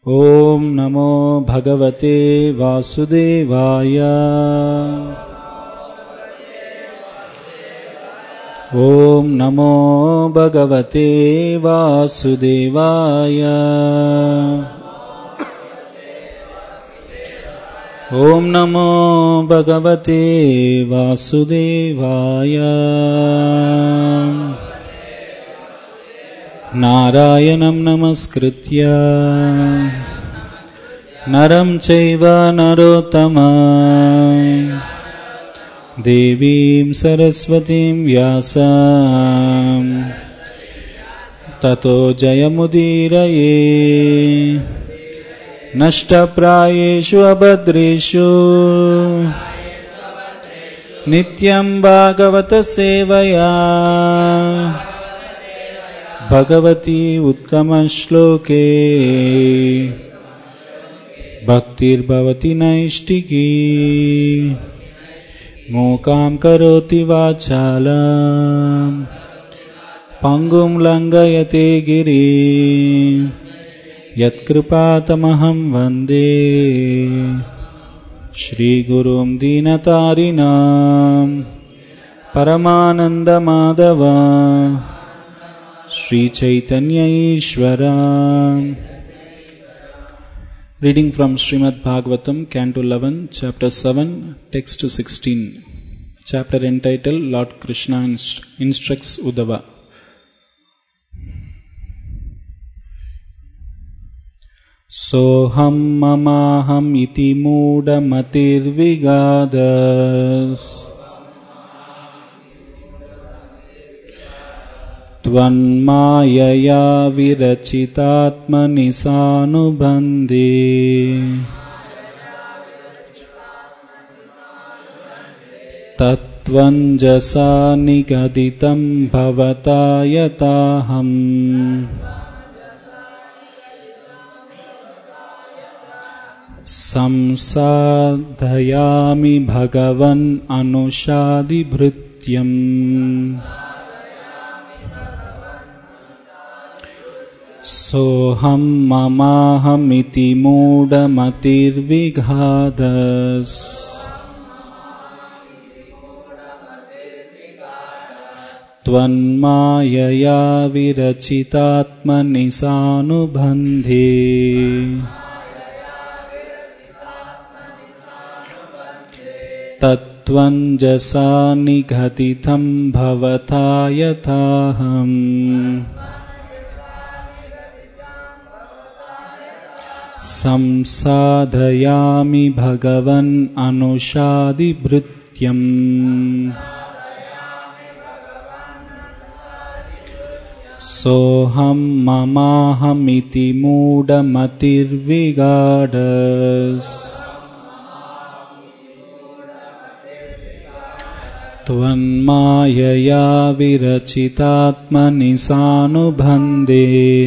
ॐ नमो भगवते वासुदेवाय ॐ नमो भगवते वासुदेवाय ॐ नमो भगवते वासुदेवाय नारायणं नमस्कृत्य नरं चैव नरोत्तमा देवीं सरस्वतीं व्यासा ततो जयमुदीरये नष्टप्रायेषु अभद्रेषु नित्यं भागवतसेवया भगवती उत्तमश्लोके भक्तिर्भवति नैष्टिकी मूकां करोति वाचालाम् पङ्गुं लङ्घयते गिरि यत्कृपातमहं वन्दे श्रीगुरुं दीनतारिणां परमानन्दमाधवा श्रीचैतन्य ईश्वरा Reading from Srimad Bhagavatam, Canto 11, Chapter 7, Text to 16. Chapter entitled Lord Krishna inst- instructs Uddhava. सोऽहं ममाहम् इति मूढमतिर्विगादस् त्वन्मायया विरचितात्मनि सानुबन्धे तत्त्वञ्जसा निगदितं भवता यताहम् संसाधयामि भगवन् अनुषादिभृत्यम् सोऽहं ममाहमिति मूढमतिर्विघादस् त्वन्मायया विरचितात्मनि सानुबन्धे तत्त्वञ्जसा निघतितं भवता यथाहम् संसाधयामि भगवन् अनुषादिभृत्यम् सोऽहं ममाहमिति मूढमतिर्विगाढस् त्वन्मायया विरचितात्मनि सानुबन्धे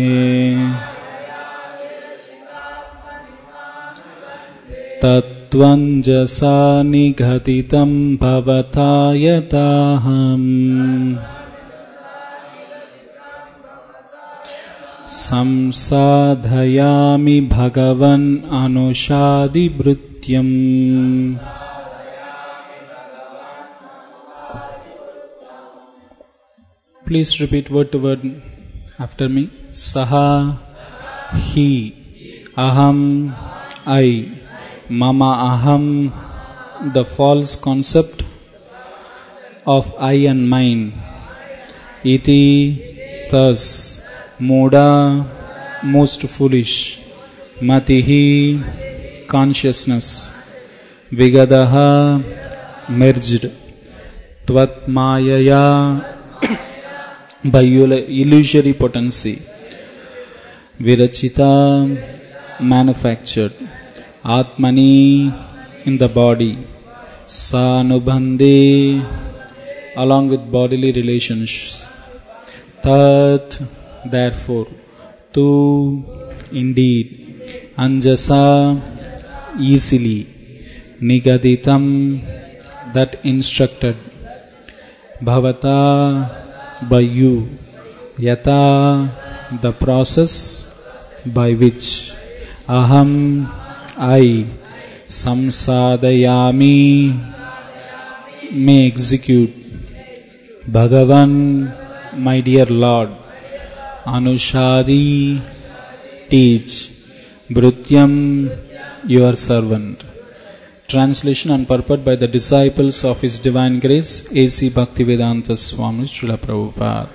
तत्त्वञ्जसा निघतितं भवता यताहम् संसाधयामि भगवन् अनुषादिभृत्यम् Please repeat word to word after me. Saha, he, aham, I, mama aham, the false concept of I and mine. Iti, thus, Muda, most foolish. Matihi, consciousness. Vigadaha, merged. Tvatmayaya, by illusory potency. Virachita, manufactured. Atmani, in the body. Sanubhande, along with bodily relations. Tat, therefore. Tu, indeed. Anjasa, easily. Nigaditam, that instructed. Bhavata, by you. Yata, the process by which. అహం I సంసాదయామి may execute భగవన్ my dear Lord అనుషాది teach భృత్యం your servant Translation and purport by the disciples of His Divine Grace, A.C. Bhaktivedanta Swami Srila Prabhupada.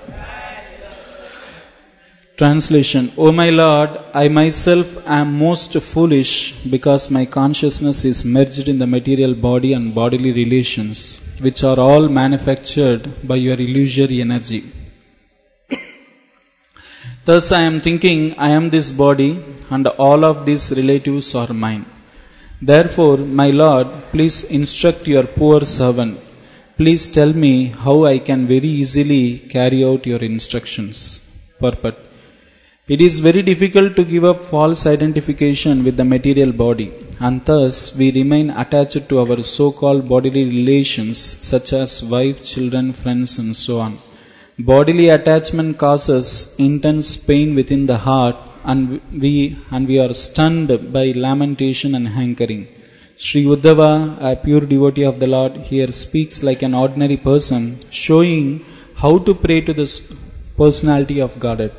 Translation O my Lord, I myself am most foolish because my consciousness is merged in the material body and bodily relations, which are all manufactured by your illusory energy. Thus I am thinking I am this body and all of these relatives are mine. Therefore, my Lord, please instruct your poor servant. Please tell me how I can very easily carry out your instructions. Purport. It is very difficult to give up false identification with the material body, and thus we remain attached to our so called bodily relations, such as wife, children, friends, and so on. Bodily attachment causes intense pain within the heart and we and we are stunned by lamentation and hankering. Sri Uddhava, a pure devotee of the Lord, here speaks like an ordinary person, showing how to pray to the personality of Godhead.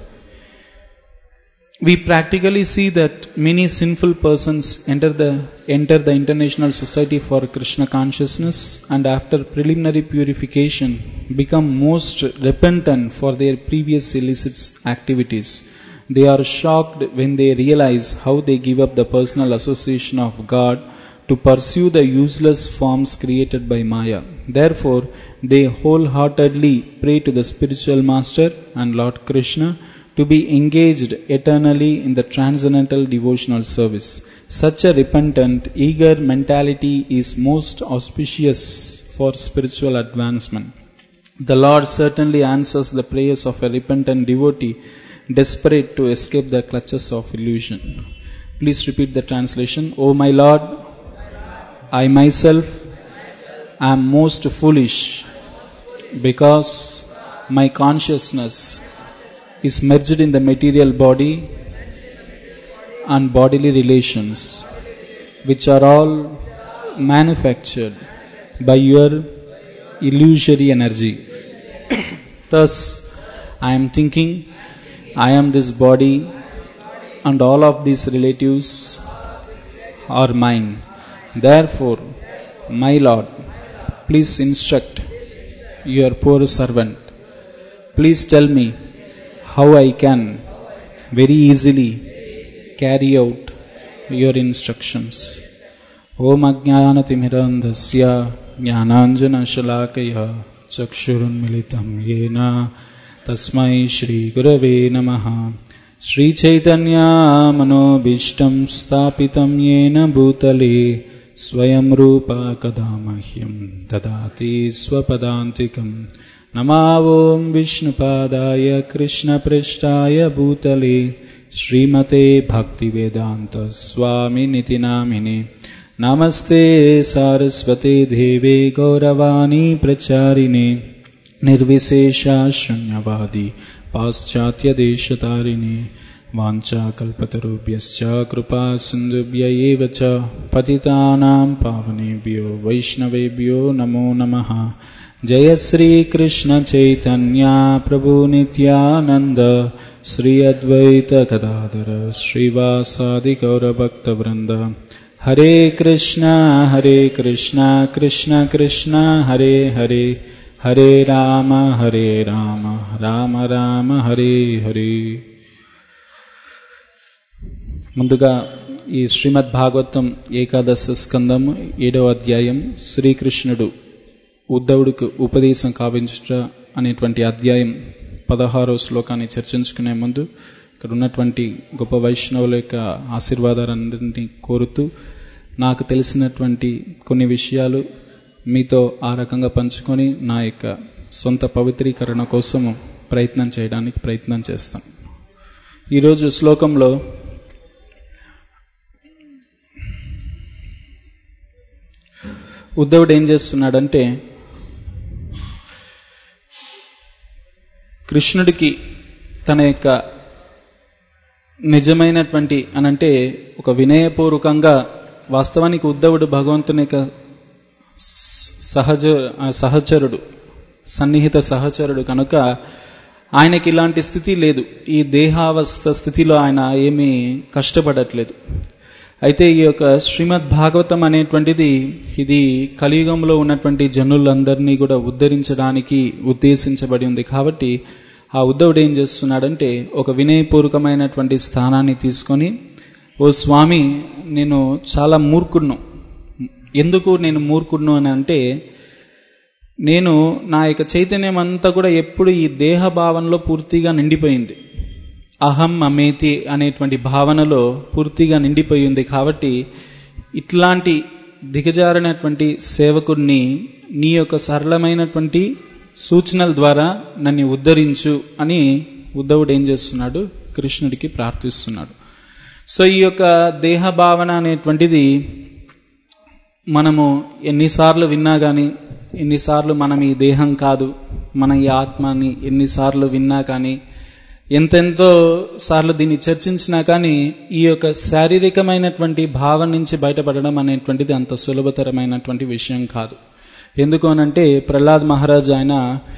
We practically see that many sinful persons enter the enter the International Society for Krishna Consciousness and after preliminary purification become most repentant for their previous illicit activities. They are shocked when they realize how they give up the personal association of God to pursue the useless forms created by Maya. Therefore, they wholeheartedly pray to the spiritual master and Lord Krishna to be engaged eternally in the transcendental devotional service. Such a repentant, eager mentality is most auspicious for spiritual advancement. The Lord certainly answers the prayers of a repentant devotee desperate to escape the clutches of illusion. Please repeat the translation. O my Lord, I myself am most foolish because my consciousness is merged in the material body and bodily relations, which are all manufactured by your illusory energy. Thus, I am thinking I am this body and all of these relatives are mine. Therefore, my Lord, please instruct your poor servant. Please tell me how I can very easily carry out your instructions. Om Ajnanatimirandhasya Jnananjana Shalakaya Chakshurunmilitam Yena तस्मै श्रीगुरवे नमः श्रीचैतन्यामनोभीष्टं स्थापितं येन भूतले स्वयं रूपा कदा मह्यं ददाति स्वपदान्तिकं नमावों विष्णुपादाय कृष्णपृष्ठाय भूतले श्रीमते भक्तिवेदान्तस्वामिनिति नामिने नमस्ते सारस्वते देवे गौरवाणी प्रचारिणे निर्विशेषा शून्यवादी पाश्चात्यदेशतारिणे वाञ्छाकल्पतरुभ्यश्च कृपा सिन्धुभ्य एव च पतितानां पावनेभ्यो वैष्णवेभ्यो नमो नमः जय श्रीकृष्णचैतन्या प्रभुनित्यानन्द श्री अद्वैतगदाधर श्रीवासादिगौरभक्तवृन्द हरे कृष्ण हरे कृष्ण कृष्ण कृष्ण हरे हरे హరే రామ హరే రామ రామ రామ హరే హరే ముందుగా ఈ శ్రీమద్ భాగవతం ఏకాదశ స్కందం ఏడవ అధ్యాయం శ్రీకృష్ణుడు ఉద్ధవుడికి ఉపదేశం కావించుట అనేటువంటి అధ్యాయం పదహారో శ్లోకాన్ని చర్చించుకునే ముందు ఇక్కడ ఉన్నటువంటి గొప్ప వైష్ణవుల యొక్క ఆశీర్వాదాలన్నింటినీ కోరుతూ నాకు తెలిసినటువంటి కొన్ని విషయాలు మీతో ఆ రకంగా పంచుకొని నా యొక్క సొంత పవిత్రీకరణ కోసము ప్రయత్నం చేయడానికి ప్రయత్నం చేస్తాం ఈరోజు శ్లోకంలో ఉద్ధవుడు ఏం చేస్తున్నాడంటే కృష్ణుడికి తన యొక్క నిజమైనటువంటి అనంటే ఒక వినయపూర్వకంగా వాస్తవానికి ఉద్ధవుడు భగవంతుని యొక్క సహజ సహచరుడు సన్నిహిత సహచరుడు కనుక ఆయనకి ఇలాంటి స్థితి లేదు ఈ దేహావస్థ స్థితిలో ఆయన ఏమీ కష్టపడట్లేదు అయితే ఈ యొక్క శ్రీమద్ భాగవతం అనేటువంటిది ఇది కలియుగంలో ఉన్నటువంటి జనులందరినీ కూడా ఉద్ధరించడానికి ఉద్దేశించబడి ఉంది కాబట్టి ఆ ఉద్ధవుడు ఏం చేస్తున్నాడంటే ఒక వినయపూర్వకమైనటువంటి స్థానాన్ని తీసుకొని ఓ స్వామి నేను చాలా మూర్ఖుడును ఎందుకు నేను మూర్ఖుడును అని అంటే నేను నా యొక్క చైతన్యం అంతా కూడా ఎప్పుడు ఈ దేహ భావనలో పూర్తిగా నిండిపోయింది అహం అమేతి అనేటువంటి భావనలో పూర్తిగా నిండిపోయి ఉంది కాబట్టి ఇట్లాంటి దిగజారినటువంటి సేవకుడిని నీ యొక్క సరళమైనటువంటి సూచనల ద్వారా నన్ను ఉద్ధరించు అని ఉద్ధవుడు ఏం చేస్తున్నాడు కృష్ణుడికి ప్రార్థిస్తున్నాడు సో ఈ యొక్క దేహ భావన అనేటువంటిది మనము ఎన్నిసార్లు విన్నా కానీ ఎన్నిసార్లు మనం ఈ దేహం కాదు మన ఈ ఆత్మని ఎన్నిసార్లు విన్నా కానీ ఎంతెంతో సార్లు దీన్ని చర్చించినా కానీ ఈ యొక్క శారీరకమైనటువంటి భావం నుంచి బయటపడడం అనేటువంటిది అంత సులభతరమైనటువంటి విషయం కాదు ఎందుకు అనంటే ప్రహ్లాద్ మహారాజ్ ఆయన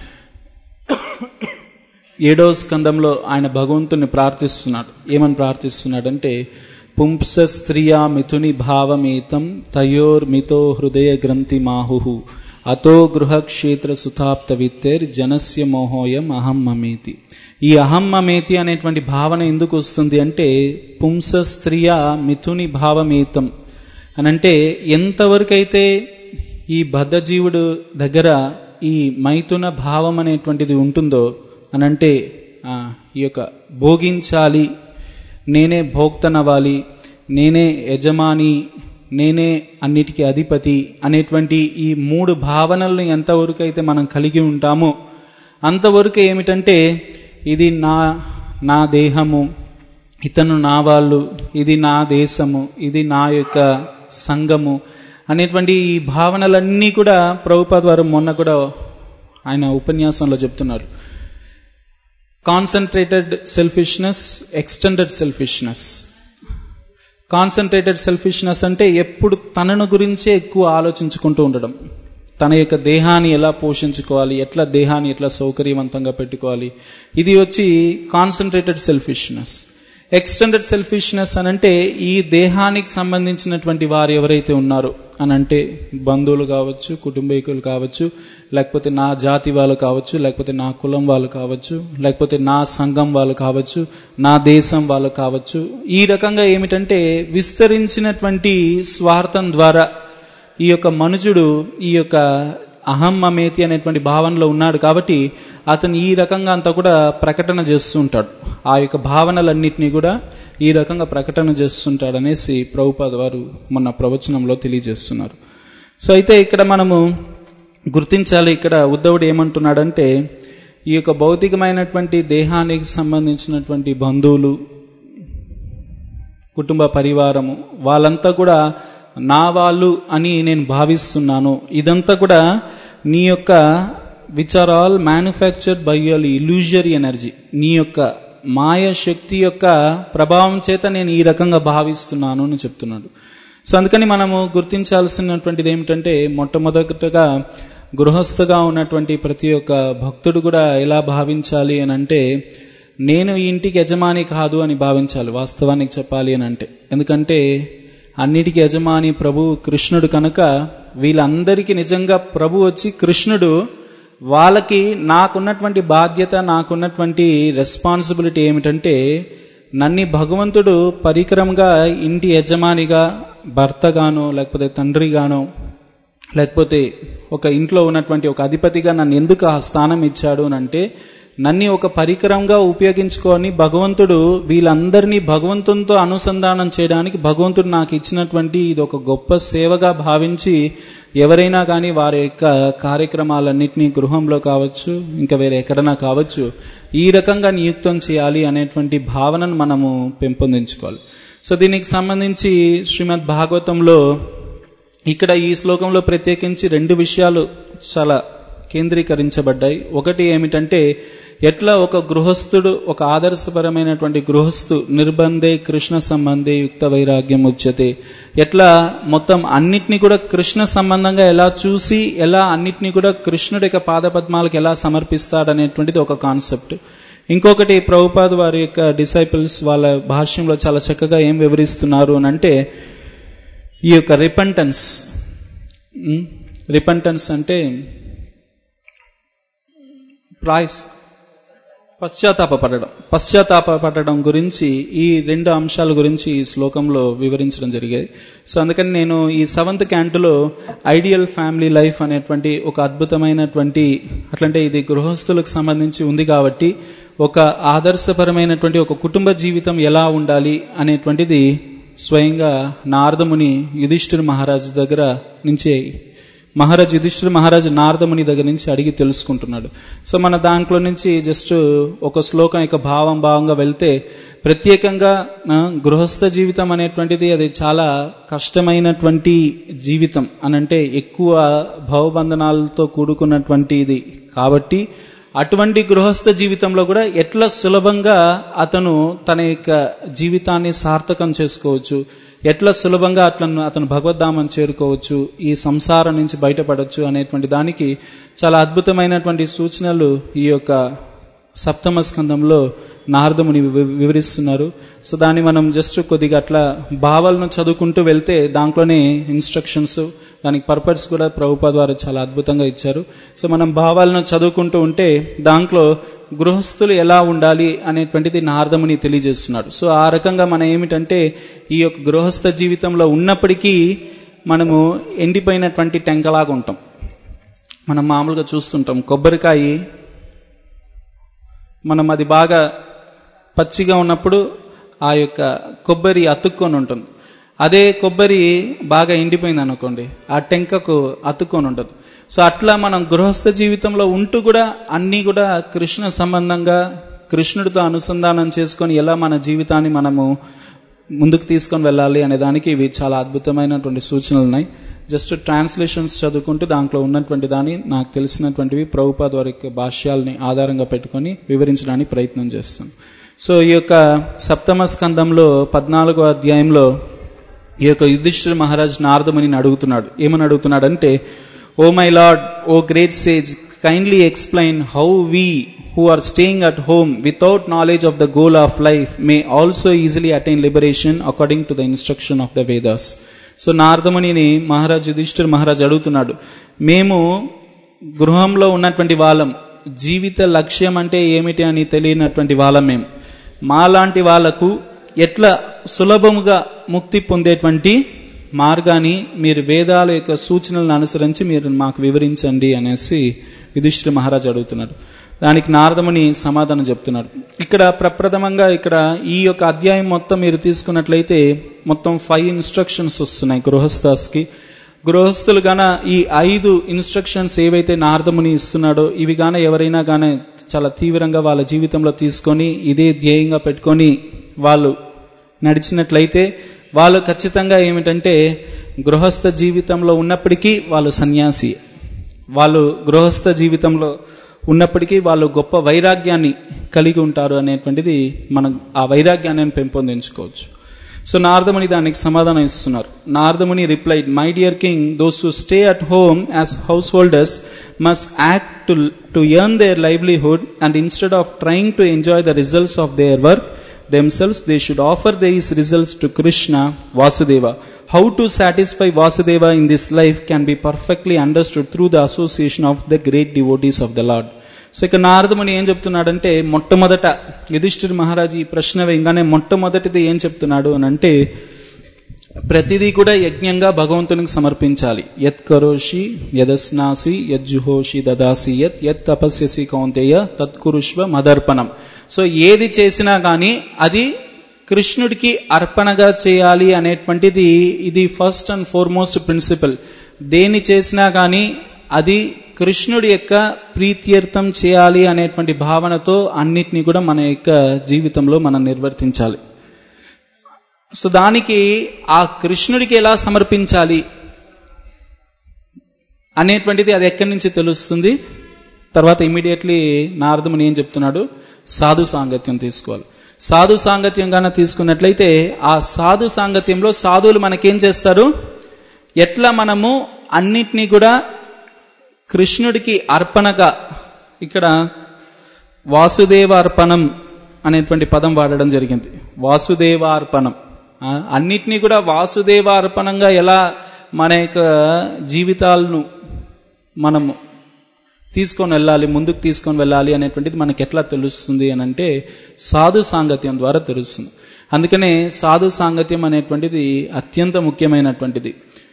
ఏడో స్కందంలో ఆయన భగవంతుని ప్రార్థిస్తున్నాడు ఏమని ప్రార్థిస్తున్నాడంటే పుంస స్త్రియా మిథుని భావమేతం తయోర్మితో హృదయ గ్రంథి మాహు అతో గృహక్షేత్ర సుతాప్త విత్తేర్ జనస్య మోహోయం అహం మమేతి ఈ అహం మమేతి అనేటువంటి భావన ఎందుకు వస్తుంది అంటే పుంస స్త్రియ మిథుని భావమేతం అనంటే ఎంతవరకైతే ఈ బద్ధజీవుడు దగ్గర ఈ మైథున భావం అనేటువంటిది ఉంటుందో అనంటే ఈ యొక్క భోగించాలి నేనే భోక్తనవ్వాలి నేనే యజమాని నేనే అన్నిటికీ అధిపతి అనేటువంటి ఈ మూడు భావనలను ఎంతవరకు అయితే మనం కలిగి ఉంటామో అంతవరకు ఏమిటంటే ఇది నా నా దేహము ఇతను నా వాళ్ళు ఇది నా దేశము ఇది నా యొక్క సంఘము అనేటువంటి ఈ భావనలన్నీ కూడా ప్రభుపాద్ వారు మొన్న కూడా ఆయన ఉపన్యాసంలో చెప్తున్నారు concentrated selfishness extended selfishness concentrated selfishness అంటే ఎప్పుడు తనను గురించే ఎక్కువ ఆలోచించుకుంటూ ఉండడం తన యొక్క దేహాన్ని ఎలా పోషించుకోవాలి ఎట్లా దేహాన్ని ఎట్లా సౌకర్యవంతంగా పెట్టుకోవాలి ఇది వచ్చి కాన్సన్ట్రేటెడ్ సెల్ఫిష్నెస్ ఎక్స్టెండెడ్ సెల్ఫిష్నెస్ అనంటే ఈ దేహానికి సంబంధించినటువంటి వారు ఎవరైతే ఉన్నారో అనంటే బంధువులు కావచ్చు కుటుంబీకులు కావచ్చు లేకపోతే నా జాతి వాళ్ళు కావచ్చు లేకపోతే నా కులం వాళ్ళు కావచ్చు లేకపోతే నా సంఘం వాళ్ళు కావచ్చు నా దేశం వాళ్ళు కావచ్చు ఈ రకంగా ఏమిటంటే విస్తరించినటువంటి స్వార్థం ద్వారా ఈ యొక్క మనుజుడు ఈ యొక్క అహం మమేతి అనేటువంటి భావనలో ఉన్నాడు కాబట్టి అతను ఈ రకంగా అంతా కూడా ప్రకటన చేస్తూ ఉంటాడు ఆ యొక్క భావనలన్నింటినీ కూడా ఈ రకంగా ప్రకటన చేస్తుంటాడు అనేసి ప్రభుపాద వారు మొన్న ప్రవచనంలో తెలియజేస్తున్నారు సో అయితే ఇక్కడ మనము గుర్తించాలి ఇక్కడ ఉద్ధవుడు ఏమంటున్నాడంటే ఈ యొక్క భౌతికమైనటువంటి దేహానికి సంబంధించినటువంటి బంధువులు కుటుంబ పరివారము వాళ్ళంతా కూడా నా వాళ్ళు అని నేను భావిస్తున్నాను ఇదంతా కూడా నీ యొక్క which are all manufactured by your illusory energy నీ యొక్క మాయ శక్తి యొక్క ప్రభావం చేత నేను ఈ రకంగా భావిస్తున్నాను అని చెప్తున్నాడు సో అందుకని మనము గుర్తించాల్సినటువంటిది ఏమిటంటే మొట్టమొదటగా గృహస్థగా ఉన్నటువంటి ప్రతి ఒక్క భక్తుడు కూడా ఎలా భావించాలి అని అంటే నేను ఈ ఇంటికి యజమాని కాదు అని భావించాలి వాస్తవానికి చెప్పాలి అని అంటే ఎందుకంటే అన్నిటికీ యజమాని ప్రభు కృష్ణుడు కనుక వీళ్ళందరికీ నిజంగా ప్రభు వచ్చి కృష్ణుడు వాళ్ళకి నాకున్నటువంటి బాధ్యత నాకున్నటువంటి రెస్పాన్సిబిలిటీ ఏమిటంటే నన్ని భగవంతుడు పరికరంగా ఇంటి యజమానిగా భర్తగానో లేకపోతే తండ్రిగానో లేకపోతే ఒక ఇంట్లో ఉన్నటువంటి ఒక అధిపతిగా నన్ను ఎందుకు ఆ స్థానం ఇచ్చాడు అని అంటే నన్ను ఒక పరికరంగా ఉపయోగించుకొని భగవంతుడు వీళ్ళందరినీ భగవంతునితో అనుసంధానం చేయడానికి భగవంతుడు నాకు ఇచ్చినటువంటి ఇది ఒక గొప్ప సేవగా భావించి ఎవరైనా కానీ వారి యొక్క కార్యక్రమాలన్నింటినీ గృహంలో కావచ్చు ఇంకా వేరే ఎక్కడైనా కావచ్చు ఈ రకంగా నియుక్తం చేయాలి అనేటువంటి భావనను మనము పెంపొందించుకోవాలి సో దీనికి సంబంధించి శ్రీమద్ భాగవతంలో ఇక్కడ ఈ శ్లోకంలో ప్రత్యేకించి రెండు విషయాలు చాలా కేంద్రీకరించబడ్డాయి ఒకటి ఏమిటంటే ఎట్లా ఒక గృహస్థుడు ఒక ఆదర్శపరమైనటువంటి గృహస్థు నిర్బంధే కృష్ణ సంబంధే యుక్త వైరాగ్యం ఉచ్యతే ఎట్లా మొత్తం అన్నిటినీ కూడా కృష్ణ సంబంధంగా ఎలా చూసి ఎలా అన్నిటినీ కూడా కృష్ణుడి యొక్క పాదపద్మాలకు ఎలా సమర్పిస్తాడనేటువంటిది ఒక కాన్సెప్ట్ ఇంకొకటి ప్రభుపాద్ వారి యొక్క డిసైపుల్స్ వాళ్ళ భాష్యంలో చాలా చక్కగా ఏం వివరిస్తున్నారు అని అంటే ఈ యొక్క రిపెంటెన్స్ రిపెంటెన్స్ అంటే ప్రాయిస్ పశ్చాత్తాపడడం పశ్చాత్తాపడడం గురించి ఈ రెండు అంశాల గురించి ఈ శ్లోకంలో వివరించడం జరిగేది సో అందుకని నేను ఈ సెవెంత్ క్యాంటులో ఐడియల్ ఫ్యామిలీ లైఫ్ అనేటువంటి ఒక అద్భుతమైనటువంటి అట్లంటే ఇది గృహస్థులకు సంబంధించి ఉంది కాబట్టి ఒక ఆదర్శపరమైనటువంటి ఒక కుటుంబ జీవితం ఎలా ఉండాలి అనేటువంటిది స్వయంగా నారదముని యుధిష్ఠిర్ మహారాజు దగ్గర నుంచి మహారాజ్ యుధిష్ఠిర్ మహారాజు నారదముని దగ్గర నుంచి అడిగి తెలుసుకుంటున్నాడు సో మన దాంట్లో నుంచి జస్ట్ ఒక శ్లోకం యొక్క భావం భావంగా వెళ్తే ప్రత్యేకంగా ఆ, గృహస్థ జీవితం అనేటువంటిది అది చాలా కష్టమైనటువంటి జీవితం అనంటే ఎక్కువ భవబంధనాలతో కూడుకున్నటువంటిది కాబట్టి అటువంటి గృహస్థ జీవితంలో కూడా ఎట్లా సులభంగా అతను తన యొక్క జీవితాన్ని సార్థకం చేసుకోవచ్చు ఎట్లా సులభంగా అట్లను అతను భగవద్ధామం చేరుకోవచ్చు ఈ సంసారం నుంచి బయటపడవచ్చు అనేటువంటి దానికి చాలా అద్భుతమైనటువంటి సూచనలు ఈ యొక్క సప్తమ స్కందంలో నారదముని వివ- వివరిస్తున్నారు సో దాన్ని మనం జస్ట్ కొద్దిగా అట్లా భావాలను చదువుకుంటూ వెళ్తే దాంట్లోనే ఇన్స్ట్రక్షన్స్ దానికి పర్పస్ కూడా ప్రభుపా ద్వారా చాలా అద్భుతంగా ఇచ్చారు సో మనం భావాలను చదువుకుంటూ ఉంటే దాంట్లో గృహస్థులు ఎలా ఉండాలి అనేటువంటిది నారదముని తెలియజేస్తున్నాడు సో ఆ రకంగా మనం ఏమిటంటే ఈ యొక్క గృహస్థ జీవితంలో ఉన్నప్పటికీ మనము ఎండిపోయినటువంటి టెంకలాగా ఉంటాం మనం మామూలుగా చూస్తుంటాం కొబ్బరికాయ మనం అది బాగా పచ్చిగా ఉన్నప్పుడు ఆ యొక్క కొబ్బరి అతుక్కొని ఉంటుంది అదే కొబ్బరి బాగా ఎండిపోయింది అనుకోండి ఆ టెంకకు అతుక్కొని ఉండదు సో అట్లా మనం గృహస్థ జీవితంలో ఉంటూ కూడా అన్నీ కూడా కృష్ణ సంబంధంగా కృష్ణుడితో అనుసంధానం చేసుకొని ఎలా మన జీవితాన్ని మనము ముందుకు తీసుకొని వెళ్ళాలి అనే దానికి ఇవి చాలా అద్భుతమైనటువంటి సూచనలు ఉన్నాయి జస్ట్ ట్రాన్స్లేషన్స్ చదువుకుంటూ దాంట్లో ఉన్నటువంటి దాన్ని నాకు తెలిసినటువంటివి ప్రభుపాద్ వారి యొక్క భాష్యాలని ఆధారంగా పెట్టుకొని వివరించడానికి ప్రయత్నం చేస్తాను సో ఈ యొక్క సప్తమ స్కందంలో పద్నాలుగో అధ్యాయంలో ఈ యొక్క యుధిష్ఠిర మహారాజ్ నారదముని అడుగుతున్నాడు ఏమని అడుగుతున్నాడంటే O my Lord O great sage kindly explain how we who are staying at home without knowledge of the goal of life may also easily attain liberation according to the instruction of the Vedas. So నారదమునిని మహారాజ్ యుధిష్ఠిర్ మహారాజ్ అడుగుతున్నాడు మేము గృహంలో ఉన్నటువంటి వాళ్ళం జీవిత లక్ష్యం అంటే ఏమిటి అని తెలియనటువంటి వాళ్ళం మేము మాలాంటి వాళ్లకు ఎట్లా సులభముగా ముక్తి పొందేటువంటి మార్గాన్ని మీరు వేదాల యొక్క సూచనలను అనుసరించి మీరు మాకు వివరించండి అనేసి యుధిష్ఠిర మహారాజ్ అడుగుతున్నాడు దానికి నారదముని సమాధానం చెప్తున్నాడు ఇక్కడ ప్రప్రథమంగా ఇక్కడ ఈ యొక్క అధ్యాయం మొత్తం మీరు తీసుకున్నట్లయితే మొత్తం ఫైవ్ ఇన్స్ట్రక్షన్స్ వస్తున్నాయి గృహస్థాస్కి గృహస్థులు గాన ఈ ఐదు ఇన్స్ట్రక్షన్స్ ఏవైతే నారదముని ఇస్తున్నాడో ఇవి గాన ఎవరైనా గానే చాలా తీవ్రంగా వాళ్ళ జీవితంలో తీసుకొని ఇదే ధ్యేయంగా పెట్టుకొని వాళ్ళు నడిచినట్లయితే వాళ్ళు ఖచ్చితంగా ఏమిటంటే గృహస్థ జీవితంలో ఉన్నప్పటికీ వాళ్ళు సన్యాసి వాళ్ళు గృహస్థ జీవితంలో ఉన్నప్పటికీ వాళ్ళు గొప్ప వైరాగ్యాన్ని కలిగి ఉంటారు అనేటువంటిది మనం ఆ వైరాగ్యాన్ని పెంపొందించుకోవచ్చు సో నారదముని దానికి సమాధానం ఇస్తున్నారు Naradamuni replied my dear king those to stay at home as householders must act to to earn their livelihood and instead of trying to enjoy the results of their work themselves they should offer these results to krishna vasudeva how to satisfy vasudeva in this life can be perfectly understood through the association of the great devotees of the lord so ఇక నారదముని ఏం చెప్తున్నాడంటే మొట్టమొదట యుధిష్ఠిర్ మహారాజు ఈ ప్రశ్న వేయగానే మొట్టమొదటిది ఏం చెప్తున్నాడు అని అంటే ప్రతిదీ కూడా యజ్ఞంగా భగవంతునికి సమర్పించాలి యత్ కరోషి యదస్నాసి యజ్జుహోషి దదాసి యత్ యత్ తపస్యసి కౌంతేయ తత్కురుష్వ మదర్పణం సో ఏది చేసినా కానీ అది కృష్ణుడికి అర్పణగా చేయాలి అనేటువంటిది ఇది ఫస్ట్ అండ్ ఫార్మోస్ట్ ప్రిన్సిపల్ దేని చేసినా కానీ అది కృష్ణుడి యొక్క ప్రీత్యర్థం చేయాలి అనేటువంటి భావనతో అన్నిటినీ కూడా మన యొక్క జీవితంలో మనం నిర్వర్తించాలి సో దానికి ఆ కృష్ణుడికి ఎలా సమర్పించాలి అనేటువంటిది అది ఎక్కడి నుంచి తెలుస్తుంది తర్వాత ఇమీడియట్లీ నారదముని ఏం చెప్తున్నాడు సాధు సాంగత్యం తీసుకోవాలి సాధు సాంగత్యం గాన తీసుకున్నట్లయితే ఆ సాధు సాంగత్యంలో సాధువులు మనకేం చేస్తారు ఎట్లా మనము అన్నిటినీ కూడా కృష్ణుడికి అర్పణగా ఇక్కడ వాసుదేవ అర్పణం అనేటువంటి పదం వాడడం జరిగింది వాసుదేవార్పణం ఆ, అన్నిటినీ కూడా వాసుదేవార్పణంగా ఎలా మన యొక్క జీవితాలను మనము తీసుకొని వెళ్ళాలి ముందుకు తీసుకొని వెళ్ళాలి అనేటువంటిది మనకి ఎట్లా తెలుస్తుంది అని అంటే సాధు సాంగత్యం ద్వారా తెలుస్తుంది అందుకనే సాధు సాంగత్యం అనేటువంటిది అత్యంత ముఖ్యమైనటువంటిది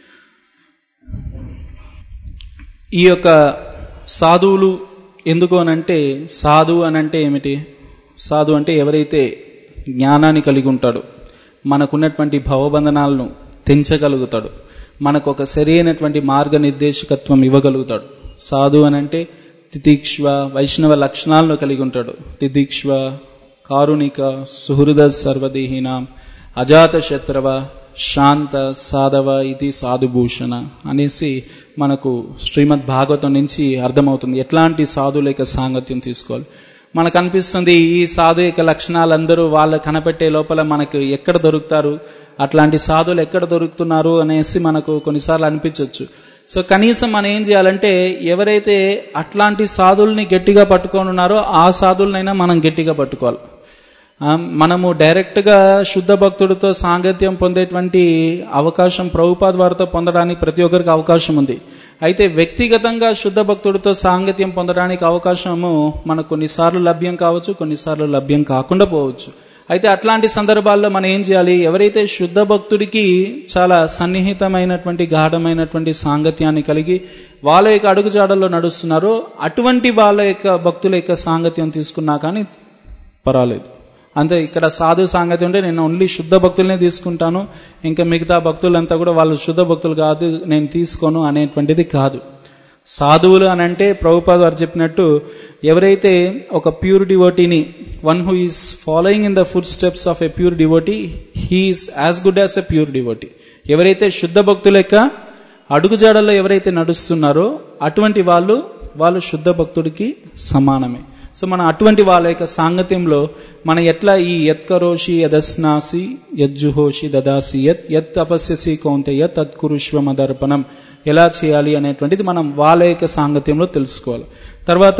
ఈ యొక్క సాధువులు ఎందుకు అనంటే సాధువు అనంటే ఏమిటి సాధు అంటే ఎవరైతే జ్ఞానాన్ని కలిగి ఉంటాడో మనకున్నటువంటి భవబంధనాలను తెంచగలుగుతాడు మనకు ఒక సరైనటువంటి మార్గనిర్దేశకత్వం ఇవ్వగలుగుతాడు సాధు అనంటే తితీక్ష్వ వైష్ణవ లక్షణాలను కలిగి ఉంటాడు తితీక్ష్వ కారుణిక సుహృద సర్వదేహినాం అజాత శత్రవ శాంత సాధవ ఇది సాధుభూషణ అనేసి మనకు శ్రీమద్ భాగవతం నుంచి అర్థమవుతుంది ఎట్లాంటి సాధువుల యొక్క సాంగత్యం తీసుకోవాలి మనకు అనిపిస్తుంది ఈ సాధు యొక్క లక్షణాలందరూ వాళ్ళు కనపెట్టే లోపల మనకు ఎక్కడ దొరుకుతారు అట్లాంటి సాధువులు ఎక్కడ దొరుకుతున్నారు అనేసి మనకు కొన్నిసార్లు అనిపించవచ్చు సో కనీసం మనం ఏం చేయాలంటే ఎవరైతే అట్లాంటి సాధుల్ని గట్టిగా పట్టుకొని ఉన్నారో ఆ సాధువులనైనా మనం గట్టిగా పట్టుకోవాలి ఆ, మనము డైరెక్ట్గా శుద్ధ భక్తుడితో సాంగత్యం పొందేటువంటి అవకాశం ప్రభుపాద్ వారితో పొందడానికి ప్రతి ఒక్కరికి అవకాశం ఉంది అయితే వ్యక్తిగతంగా శుద్ధ భక్తుడితో సాంగత్యం పొందడానికి అవకాశము మనకు కొన్నిసార్లు లభ్యం కావచ్చు కొన్నిసార్లు లభ్యం కాకుండా పోవచ్చు అయితే అట్లాంటి సందర్భాల్లో మనం ఏం చేయాలి ఎవరైతే శుద్ధ భక్తుడికి చాలా సన్నిహితమైనటువంటి గాఢమైనటువంటి సాంగత్యాన్ని కలిగి వాళ్ళ యొక్క అడుగుజాడల్లో నడుస్తున్నారో అటువంటి వాళ్ళ యొక్క భక్తుల యొక్క సాంగత్యం తీసుకున్నా కానీ పర్వాలేదు అంతే ఇక్కడ సాధు సాంగత్యం ఉంటే నేను ఓన్లీ శుద్ధ భక్తులనే తీసుకుంటాను ఇంకా మిగతా భక్తులంతా కూడా వాళ్ళు శుద్ధ భక్తులు కాదు నేను తీసుకోను అనేటువంటిది కాదు సాధువులు అని అంటే ప్రభుపాద్ వారు చెప్పినట్టు ఎవరైతే ఒక ప్యూర్ డివోటీని one who is following in the footsteps of a pure devotee he is as good as a pure devotee ఎవరైతే శుద్ధ భక్తుల యొక్క అడుగుజాడల్లో ఎవరైతే నడుస్తున్నారో అటువంటి వాళ్ళు వాళ్ళు శుద్ధ భక్తుడికి సమానమే సో మన అటువంటి వాళ్ళ యొక్క సాంగత్యంలో మన ఎట్లా ఈ యత్కరోషి యదస్నాసి యజ్జుహోషి దదాసి యత్ యత్ తపస్యసి కౌంతయ్య తత్కురుష్వ మదర్పణం ఎలా చేయాలి అనేటువంటిది మనం వాళ్ళ యొక్క సాంగత్యంలో తెలుసుకోవాలి తర్వాత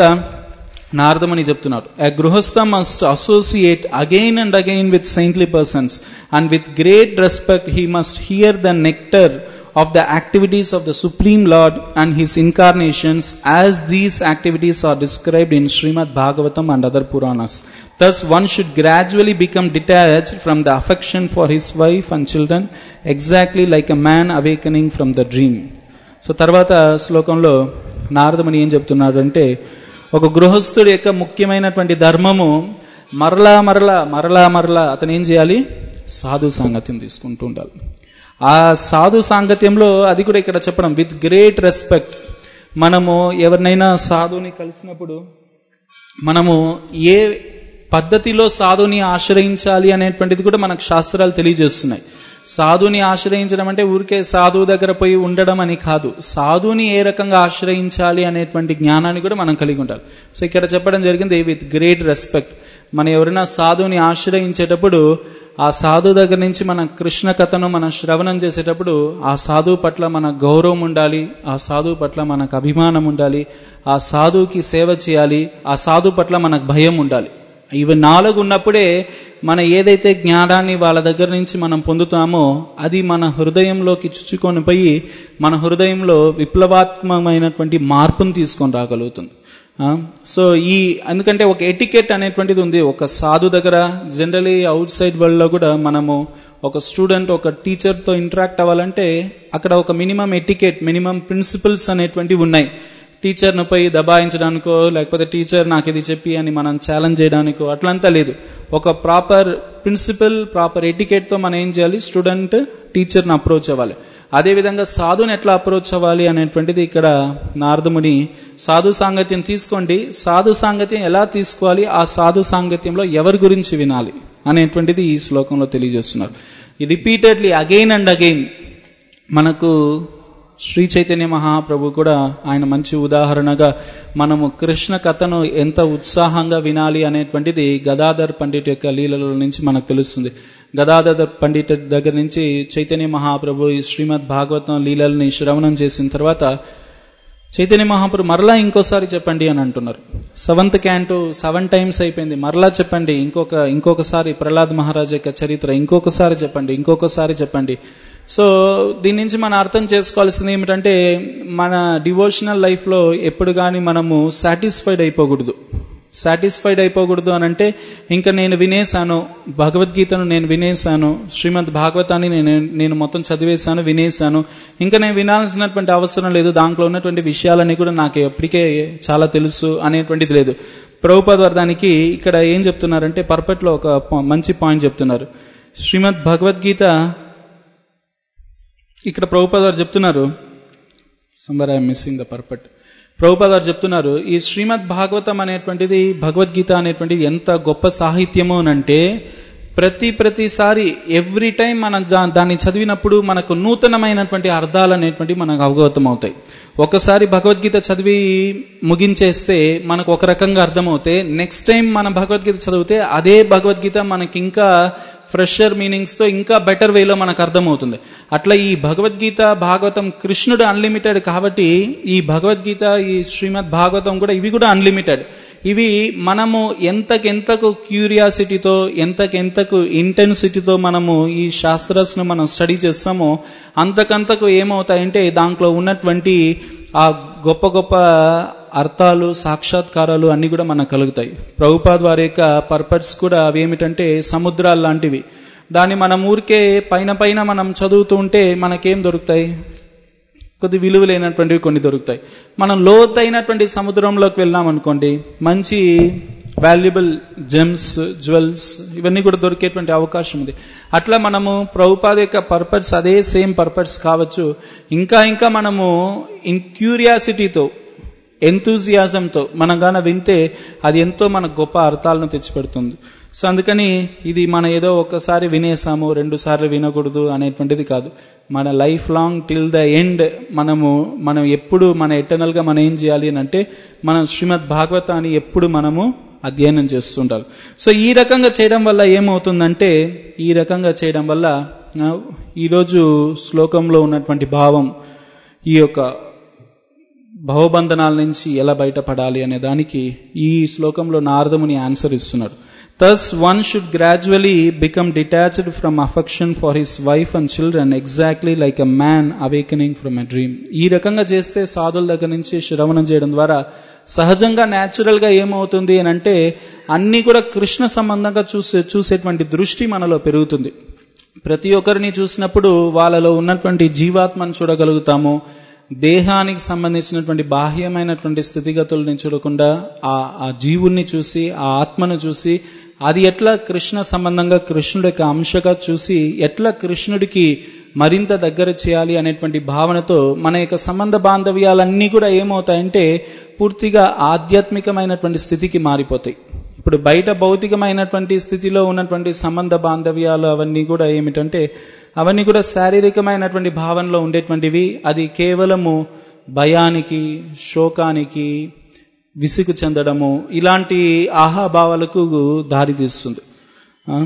నారదమని చెప్తున్నారు a grihastha must associate again and again with saintly persons and with great respect he must hear the nectar of the activities of the Supreme Lord and His incarnations as these activities are described in Srimad Bhagavatam and other Puranas. Thus, one should gradually become detached from the affection for his wife and children, exactly like a man awakening from the dream. So తర్వాత శ్లోకంలో నారదముని ఏం చెప్తున్నాడు అంటే ఒక గృహస్థుడి యొక్క ముఖ్యమైనటువంటి ధర్మము మరలా మరలా మరలా మరలా అతను ఏం చేయాలి సాధు సాంగత్యం తీసుకుంటూ ఉండాలి ఆ సాధు సాంగత్యంలో అది కూడా ఇక్కడ చెప్పడం విత్ గ్రేట్ రెస్పెక్ట్ మనము ఎవరినైనా సాధుని కలిసినప్పుడు మనము ఏ పద్ధతిలో సాధుని ఆశ్రయించాలి అనేటువంటిది కూడా మనకు శాస్త్రాలు తెలియజేస్తున్నాయి సాధుని ఆశ్రయించడం అంటే ఊరికే సాధువు దగ్గర పోయి ఉండడం అని కాదు సాధుని ఏ రకంగా ఆశ్రయించాలి అనేటువంటి జ్ఞానాన్ని కూడా మనం కలిగి ఉండాలి సో ఇక్కడ చెప్పడం జరిగింది విత్ గ్రేట్ రెస్పెక్ట్ మనం ఎవరైనా సాధుని ఆశ్రయించేటప్పుడు ఆ సాధు దగ్గర నుంచి మన కృష్ణ కథను మనం శ్రవణం చేసేటప్పుడు ఆ సాధువు పట్ల మన గౌరవం ఉండాలి ఆ సాధువు పట్ల మనకు అభిమానం ఉండాలి ఆ సాధువుకి సేవ చేయాలి ఆ సాధువు పట్ల మనకు భయం ఉండాలి ఇవి నాలుగు ఉన్నప్పుడే మన ఏదైతే జ్ఞానాన్ని వాళ్ళ దగ్గర నుంచి మనం పొందుతామో అది మన హృదయంలోకి చుచ్చుకొని పోయి మన హృదయంలో విప్లవాత్మకమైనటువంటి మార్పును తీసుకొని రాగలుగుతుంది ఆ, సో ఈ ఎందుకంటే ఒక ఎటికెట్ అనేటువంటిది ఉంది ఒక సాధు దగ్గర జనరలీ అవుట్ సైడ్ వరల్డ్ లో కూడా మనము ఒక స్టూడెంట్ ఒక టీచర్ తో ఇంటరాక్ట్ అవ్వాలంటే అక్కడ ఒక మినిమం ఎటికెట్ మినిమం ప్రిన్సిపల్స్ అనేటువంటివి ఉన్నాయి టీచర్ను పోయి దబాయించడానికో లేకపోతే టీచర్ నాకు ఇది చెప్పి అని మనం ఛాలెంజ్ చేయడానికో అట్లంతా లేదు ఒక ప్రాపర్ ప్రిన్సిపల్ ప్రాపర్ ఎటికెట్ తో మనం ఏం చేయాలి స్టూడెంట్ టీచర్ని అప్రోచ్ అవ్వాలి అదేవిధంగా సాధుని ఎట్లా అప్రోచ్ అవ్వాలి అనేటువంటిది ఇక్కడ నారదముని సాధు సాంగత్యం తీసుకోండి సాధు సాంగత్యం ఎలా తీసుకోవాలి ఆ సాధు సాంగత్యంలో ఎవరి గురించి వినాలి అనేటువంటిది ఈ శ్లోకంలో తెలియజేస్తున్నారు రిపీటెడ్లీ అగైన్ అండ్ అగైన్ మనకు శ్రీ చైతన్య మహాప్రభు కూడా ఆయన మంచి ఉదాహరణగా మనము కృష్ణ కథను ఎంత ఉత్సాహంగా వినాలి అనేటువంటిది గదాధర్ పండిట్ యొక్క లీలల నుంచి మనకు తెలుస్తుంది గదాధర్ పండిట్ దగ్గర నుంచి చైతన్య మహాప్రభు ఈ శ్రీమద్ భాగవతం లీలల్ని శ్రవణం చేసిన తర్వాత చైతన్య మహాప్రభు మరలా ఇంకోసారి చెప్పండి అని అంటున్నారు సెవెంత్ క్యాంటు సెవెన్ టైమ్స్ అయిపోయింది మరలా చెప్పండి ఇంకొక ఇంకొకసారి ప్రహ్లాద్ మహారాజ్ యొక్క చరిత్ర ఇంకొకసారి చెప్పండి ఇంకొకసారి చెప్పండి సో దీని నుంచి మనం అర్థం చేసుకోవాల్సింది ఏమిటంటే మన డివోషనల్ లైఫ్లో ఎప్పుడు కానీ మనము సాటిస్ఫైడ్ అయిపోకూడదు సాటిస్ఫైడ్ అయిపోకూడదు అని అంటే ఇంకా నేను వినేశాను భగవద్గీతను నేను వినేశాను శ్రీమద్ భాగవతాన్ని నేను నేను మొత్తం చదివేశాను వినేశాను ఇంకా నేను వినాల్సినటువంటి అవసరం లేదు దాంట్లో ఉన్నటువంటి విషయాలన్నీ కూడా నాకు ఎప్పటికే చాలా తెలుసు అనేటువంటిది లేదు ప్రభుపద దానికి ఇక్కడ ఏం చెప్తున్నారంటే పర్పట్లో ఒక పా- మంచి పాయింట్ చెప్తున్నారు శ్రీమద్ భగవద్గీత ఇక్కడ ప్రభుపద గారు చెప్తున్నారు somewhere I'm missing the purport Prabhupada గారు చెప్తున్నారు ఈ శ్రీమద్ భాగవతం అనేటువంటిది భగవద్గీత అనేటువంటిది ఎంత గొప్ప సాహిత్యము అనంటే ప్రతి ప్రతిసారి ఎవ్రీ టైం మనం దా- దాన్ని చదివినప్పుడు మనకు నూతనమైనటువంటి అర్థాలు అనేటువంటివి మనకు అవగతం అవుతాయి ఒకసారి భగవద్గీత చదివి ముగించేస్తే మనకు ఒక రకంగా అర్థమవుతే నెక్స్ట్ టైం మన భగవద్గీత చదివితే అదే భగవద్గీత మనకి ఇంకా ఫ్రెషర్ మీనింగ్స్ తో ఇంకా బెటర్ వేలో మనకు అర్థమవుతుంది అట్లా ఈ భగవద్గీత భాగవతం కృష్ణుడు అన్లిమిటెడ్ కాబట్టి ఈ భగవద్గీత ఈ శ్రీమద్ భాగవతం కూడా ఇవి కూడా అన్లిమిటెడ్ ఇవి మనము ఎంతకెంతకు క్యూరియాసిటీతో ఎంతకెంతకు ఇంటెన్సిటీతో మనము ఈ శాస్త్రస్ను మనం స్టడీ చేస్తామో అంతకంతకు ఏమవుతాయంటే దాంట్లో ఉన్నటువంటి ఆ గొప్ప గొప్ప అర్థాలు సాక్షాత్కారాలు అన్ని కూడా మనకు కలుగుతాయి ప్రభుపాద్ వారి యొక్క పర్పస్ కూడా అవి ఏమిటంటే సముద్రాలు లాంటివి దాన్ని మనం ఊరికే పైన పైన మనం చదువుతూ ఉంటే మనకేం దొరుకుతాయి కొద్ది విలువ లేనటువంటివి కొన్ని దొరుకుతాయి మనం లోతైనటువంటి సముద్రంలోకి వెళ్ళాం అనుకోండి మంచి వాల్యుబుల్ జెమ్స్ జ్యువెల్స్ ఇవన్నీ కూడా దొరికేటువంటి అవకాశం ఉంది అట్లా మనము ప్రభుపాద యొక్క పర్పస్ అదే సేమ్ పర్పస్ కావచ్చు ఇంకా ఇంకా మనము ఇన్ క్యూరియాసిటీతో ఎంతూజియాజంతో మనం గాన వింటే అది ఎంతో మనకు గొప్ప అర్థాలను తెచ్చిపెడుతుంది సో అందుకని ఇది మన ఏదో ఒక్కసారి వినేసాము రెండు సార్లు వినకూడదు అనేటువంటిది కాదు మన life long till the end మనము మనం ఎప్పుడు మన ఎటర్నల్ గా మనం ఏం చేయాలి అని అంటే మనం శ్రీమద్ భాగవతాన్ని ఎప్పుడు మనము అధ్యయనం చేస్తుంటారు సో ఈ రకంగా చేయడం వల్ల ఏమవుతుందంటే ఈ రకంగా చేయడం వల్ల ఆ, ఈరోజు శ్లోకంలో ఉన్నటువంటి భావం ఈ యొక్క భవబంధనాల నుంచి ఎలా బయటపడాలి అనే దానికి ఈ శ్లోకంలో నారదముని ఆన్సర్ ఇస్తున్నాడు Thus, one should gradually become detached from affection for his wife and children, exactly like a man awakening from a dream. ఈ రకంగా చేస్తే సాధుల దగ్గర నుంచి శ్రవణం చేయడం ద్వారా సహజంగా న్యాచురల్ గా ఏమవుతుంది అని అంటే అన్ని కూడా కృష్ణ సంబంధంగా చూసే చూసేటువంటి దృష్టి మనలో పెరుగుతుంది ప్రతి ఒక్కరిని చూసినప్పుడు వాళ్ళలో ఉన్నటువంటి జీవాత్మను చూడగలుగుతాము దేహానికి సంబంధించినటువంటి బాహ్యమైనటువంటి స్థితిగతుల్ని చూడకుండా ఆ ఆ జీవుణ్ణి చూసి ఆ ఆత్మను చూసి అది ఎట్లా కృష్ణ సంబంధంగా కృష్ణుడి యొక్క అంశగా చూసి ఎట్లా కృష్ణుడికి మరింత దగ్గర చేయాలి అనేటువంటి భావనతో మన యొక్క సంబంధ బాంధవ్యాలన్నీ కూడా ఏమవుతాయంటే పూర్తిగా ఆధ్యాత్మికమైనటువంటి స్థితికి మారిపోతాయి ఇప్పుడు బయట భౌతికమైనటువంటి స్థితిలో ఉన్నటువంటి సంబంధ బాంధవ్యాలు అవన్నీ కూడా ఏమిటంటే అవన్నీ కూడా శారీరకమైనటువంటి భావనలో ఉండేటువంటివి అది కేవలము భయానికి శోకానికి విసుగు చెందడము ఇలాంటి ఆహాభావాలకు దారితీస్తుంది ఆ?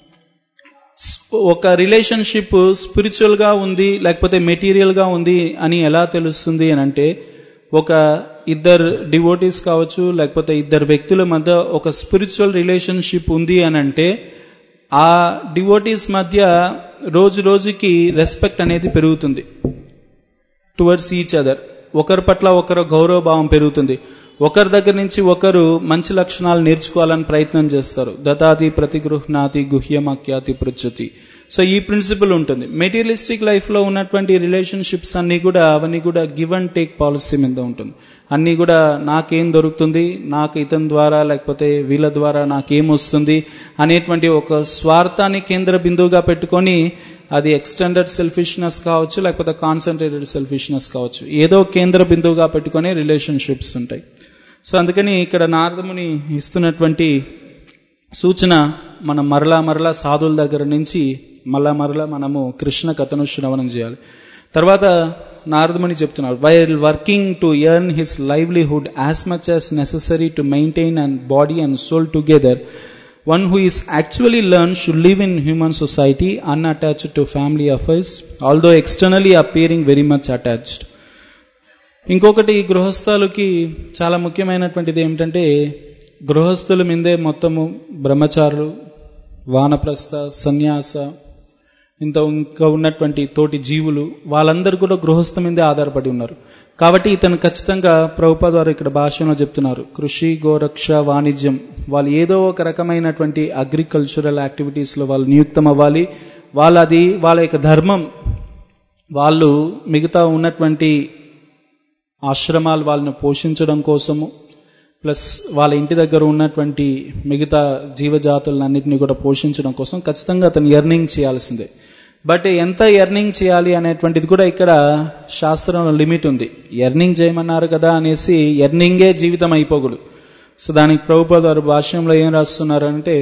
ఒక రిలేషన్షిప్ స్పిరిచువల్ గా ఉంది లేకపోతే మెటీరియల్ గా ఉంది అని ఎలా తెలుస్తుంది అని అంటే ఒక ఇద్దరు డివోటీస్ కావచ్చు లేకపోతే ఇద్దరు వ్యక్తుల మధ్య ఒక స్పిరిచువల్ రిలేషన్షిప్ ఉంది అని అంటే ఆ డివోటీస్ మధ్య రోజు రోజుకి రెస్పెక్ట్ అనేది పెరుగుతుంది టువర్డ్స్ ఈచ్ అదర్ ఒకరి పట్ల ఒకరు గౌరవ భావం పెరుగుతుంది ఒకరి దగ్గర నుంచి ఒకరు మంచి లక్షణాలు నేర్చుకోవాలని ప్రయత్నం చేస్తారు దతాతి ప్రతిగృహ్ణాతి గుహ్యమక్యాతి పృచ్ఛతి సో ఈ ప్రిన్సిపల్ ఉంటుంది మెటీరియలిస్టిక్ లైఫ్ లో ఉన్నటువంటి రిలేషన్షిప్స్ అన్ని కూడా అవన్నీ కూడా గివ్ అండ్ టేక్ పాలసీ మీద ఉంటుంది అన్ని కూడా నాకేం దొరుకుతుంది నాకు ఇతని ద్వారా లేకపోతే వీళ్ళ ద్వారా నాకేం వస్తుంది అనేటువంటి ఒక స్వార్థాన్ని కేంద్ర బిందువుగా పెట్టుకొని అది ఎక్స్టెండెడ్ సెల్ఫిష్నెస్ కావచ్చు లేకపోతే కాన్సన్ట్రేటెడ్ సెల్ఫిష్నెస్ కావచ్చు ఏదో కేంద్ర బిందువుగా పెట్టుకొని రిలేషన్షిప్స్ ఉంటాయి సో అందుకని ఇక్కడ నారదముని ఇస్తున్నటువంటి సూచన మనం మరలా మరలా సాధువుల దగ్గర నుంచి మళ్ళా మరలా మనము కృష్ణ కథను శ్రవణం చేయాలి తర్వాత నారదముని చెప్తున్నారు while working to earn his livelihood as much as necessary to maintain and body and soul together one who is actually learn should live in human society unattached to family affairs although externally appearing very much attached ఇంకొకటి గృహస్థులకి చాలా ముఖ్యమైనటువంటిది ఏమిటంటే గృహస్థుల మీదే మొత్తము బ్రహ్మచారులు వానప్రస్థ సన్యాస ఇంత ఇంకా ఉన్నటువంటి తోటి జీవులు వాళ్ళందరూ కూడా గృహస్థ మీదే ఆధారపడి ఉన్నారు కాబట్టి ఇతను ఖచ్చితంగా ప్రభుపాద వారు ఇక్కడ భాషలో చెప్తున్నారు కృషి గోరక్ష వాణిజ్యం వాళ్ళు ఏదో ఒక రకమైనటువంటి అగ్రికల్చరల్ యాక్టివిటీస్లో వాళ్ళు నియుక్తం అవ్వాలి వాళ్ళది వాళ్ళ యొక్క ధర్మం వాళ్ళు మిగతా ఉన్నటువంటి ఆశ్రమాలు వాళ్ళని పోషించడం కోసము ప్లస్ వాళ్ళ ఇంటి దగ్గర ఉన్నటువంటి మిగతా జీవజాతులన్నింటినీ కూడా పోషించడం కోసం ఖచ్చితంగా అతను ఎర్నింగ్ చేయాల్సిందే బట్ ఎంత ఎర్నింగ్ చేయాలి అనేటువంటిది కూడా ఇక్కడ శాస్త్రంలో లిమిట్ ఉంది ఎర్నింగ్ చేయమన్నారు కదా అనేసి ఎర్నింగే జీవితం అయిపోకూడదు సో దానికి ప్రభుపాద వారు భాష్యంలో ఏం రాస్తున్నారు అంటే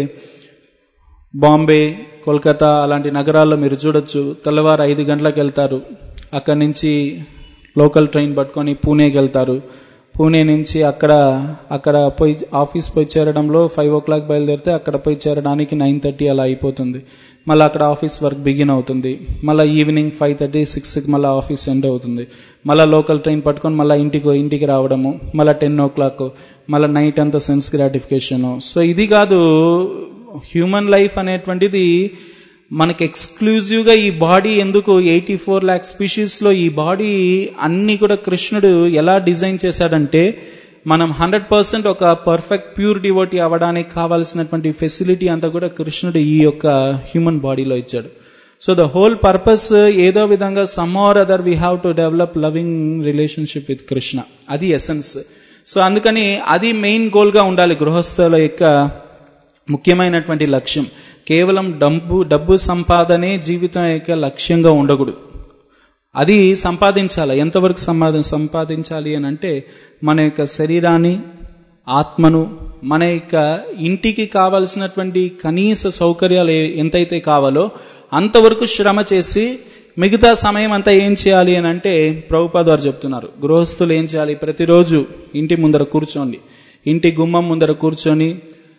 బాంబే కోల్కతా అలాంటి నగరాల్లో మీరు చూడొచ్చు తెల్లవారు ఐదు గంటలకు వెళ్తారు అక్కడి నుంచి లోకల్ ట్రైన్ పట్టుకొని పూణేకి వెళ్తారు పూణే నుంచి అక్కడ అక్కడ పోయి ఆఫీస్ పోయి చేరడంలో ఫైవ్ ఓ క్లాక్ బయలుదేరితే అక్కడ పోయి చేరడానికి నైన్ థర్టీ అలా అయిపోతుంది మళ్ళీ అక్కడ ఆఫీస్ వర్క్ బిగిన్ అవుతుంది మళ్ళీ ఈవినింగ్ ఫైవ్ థర్టీ సిక్స్కి మళ్ళీ ఆఫీస్ ఎండ్ అవుతుంది మళ్ళీ లోకల్ ట్రైన్ పట్టుకొని మళ్ళీ ఇంటికి ఇంటికి రావడము మళ్ళీ టెన్ ఓ క్లాక్ మళ్ళీ నైట్ అంతా సెన్స్ గ్రాటిఫికేషను సో ఇది కాదు హ్యూమన్ లైఫ్ అనేటువంటిది మనకి ఎక్స్క్లూజివ్గా ఈ బాడీ ఎందుకు ఎయిటీ ఫోర్ ల్యాక్ స్పీషీస్లో ఈ బాడీ అన్ని కూడా కృష్ణుడు ఎలా డిజైన్ చేశాడంటే మనం హండ్రెడ్ పర్సెంట్ ఒక పర్ఫెక్ట్ ప్యూర్ డివోటీ అవ్వడానికి కావాల్సినటువంటి ఫెసిలిటీ అంతా కూడా కృష్ణుడు ఈ యొక్క హ్యూమన్ బాడీలో ఇచ్చాడు సో ద హోల్ పర్పస్ ఏదో విధంగా some or other we have to develop loving relationship with Krishna అది ఎసెన్స్ సో అందుకని అది మెయిన్ గోల్గా ఉండాలి గృహస్థుల యొక్క ముఖ్యమైనటువంటి లక్ష్యం కేవలం డబ్బు డబ్బు సంపాదనే జీవితం యొక్క లక్ష్యంగా ఉండకూడదు అది సంపాదించాలి ఎంతవరకు సంపాద సంపాదించాలి అని అంటే మన యొక్క శరీరాన్ని ఆత్మను మన యొక్క ఇంటికి కావలసినటువంటి కనీస సౌకర్యాలు ఎంతైతే కావాలో అంతవరకు శ్రమ చేసి మిగతా సమయం అంతా ఏం చేయాలి అని అంటే ప్రభుపాద్ వారు చెప్తున్నారు గృహస్థులు ఏం చేయాలి ప్రతిరోజు ఇంటి ముందర కూర్చోండి ఇంటి గుమ్మం ముందర కూర్చొని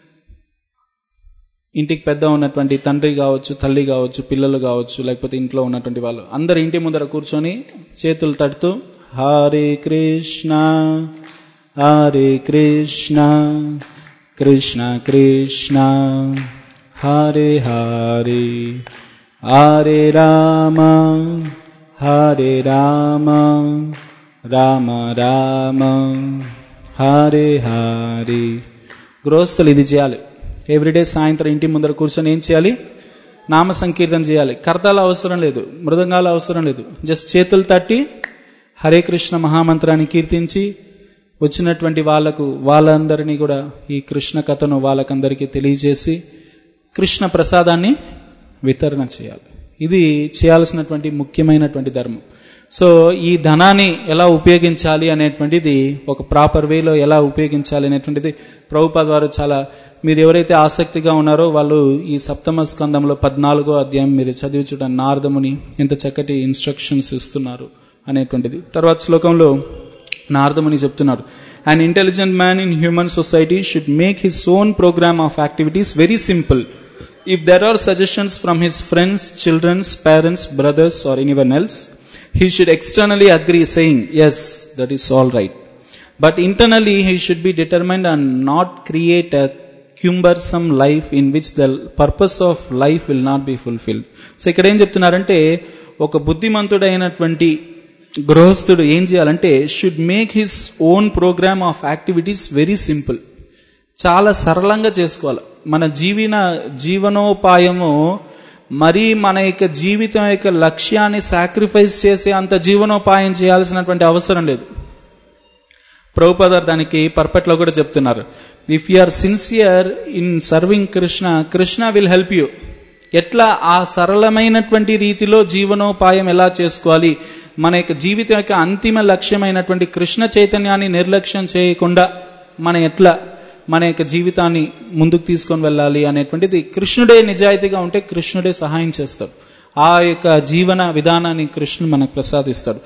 ఇంటికి పెద్ద ఉన్నటువంటి తండ్రి కావచ్చు తల్లి కావచ్చు పిల్లలు కావచ్చు లేకపోతే ఇంట్లో ఉన్నటువంటి వాళ్ళు అందరు ఇంటి ముందర కూర్చొని చేతులు తడుతూ హరే కృష్ణ హరే కృష్ణ కృష్ణ కృష్ణ హరే హరే హరే రామ హరే రామ రామ రామ హరే హరే గృహస్థులు ఇది చేయాలి ఎవ్రీడే సాయంత్రం ఇంటి ముందర కూర్చొని ఏం చేయాలి నామ సంకీర్తన చేయాలి కర్తాలు అవసరం లేదు మృదంగాలు అవసరం లేదు జస్ట్ చేతులు తట్టి హరే కృష్ణ మహామంత్రాన్ని కీర్తించి వచ్చినటువంటి వాళ్లకు వాళ్ళందరినీ కూడా ఈ కృష్ణ కథను వాళ్ళకందరికీ తెలియజేసి కృష్ణ ప్రసాదాన్ని వితరణ చేయాలి ఇది చేయాల్సినటువంటి ముఖ్యమైనటువంటి ధర్మం సో ఈ ధనాన్ని ఎలా ఉపయోగించాలి అనేటువంటిది ఒక ప్రాపర్ వేలో ఎలా ఉపయోగించాలి అనేటువంటిది ప్రభుపాద్ వారు చాలా మీరు ఎవరైతే ఆసక్తిగా ఉన్నారో వాళ్ళు ఈ సప్తమ స్కందంలో పద్నాలుగో అధ్యాయం మీరు చదివి చూడండి నారదముని ఎంత చక్కటి ఇన్స్ట్రక్షన్స్ ఇస్తున్నారు అనేటువంటిది తర్వాత శ్లోకంలో నారదముని చెప్తున్నారు an intelligent man in human society should make his own programme of activities very simple if there are suggestions from his friends childrens parents brothers or anyone else he should externally agree saying yes that is all right but internally he should be determined and not create a cumbersome life in which the purpose of life will not be fulfilled సో ఇక్కడ ఏం చెప్తున్నారంటే ఒక బుద్ధిమంతుడైనటువంటి గృహస్థుడు ఏం చేయాలంటే should make his own programme of activities very simple చాలా సరళంగా చేసుకోవాలి మన జీవన జీవనోపాయము మరీ మన యొక్క జీవితం యొక్క లక్ష్యాన్ని సాక్రిఫైస్ చేసే అంత జీవనోపాయం చేయాల్సినటువంటి అవసరం లేదు ప్రభుపదర్ దానికి పర్పట్లో కూడా చెప్తున్నారు if you are sincere in serving Krishna Krishna will help you ఎట్లా ఆ సరళమైనటువంటి రీతిలో జీవనోపాయం ఎలా చేసుకోవాలి మన యొక్క జీవితం యొక్క అంతిమ లక్ష్యమైనటువంటి కృష్ణ చైతన్యాన్ని నిర్లక్ష్యం చేయకుండా మన ఎట్లా మన యొక్క జీవితాన్ని ముందుకు తీసుకొని వెళ్ళాలి అనేటువంటిది కృష్ణుడే నిజాయితీగా ఉంటే కృష్ణుడే సహాయం చేస్తాడు ఆ యొక్క జీవన విధానాన్ని కృష్ణుడు మనకు ప్రసాదిస్తాడు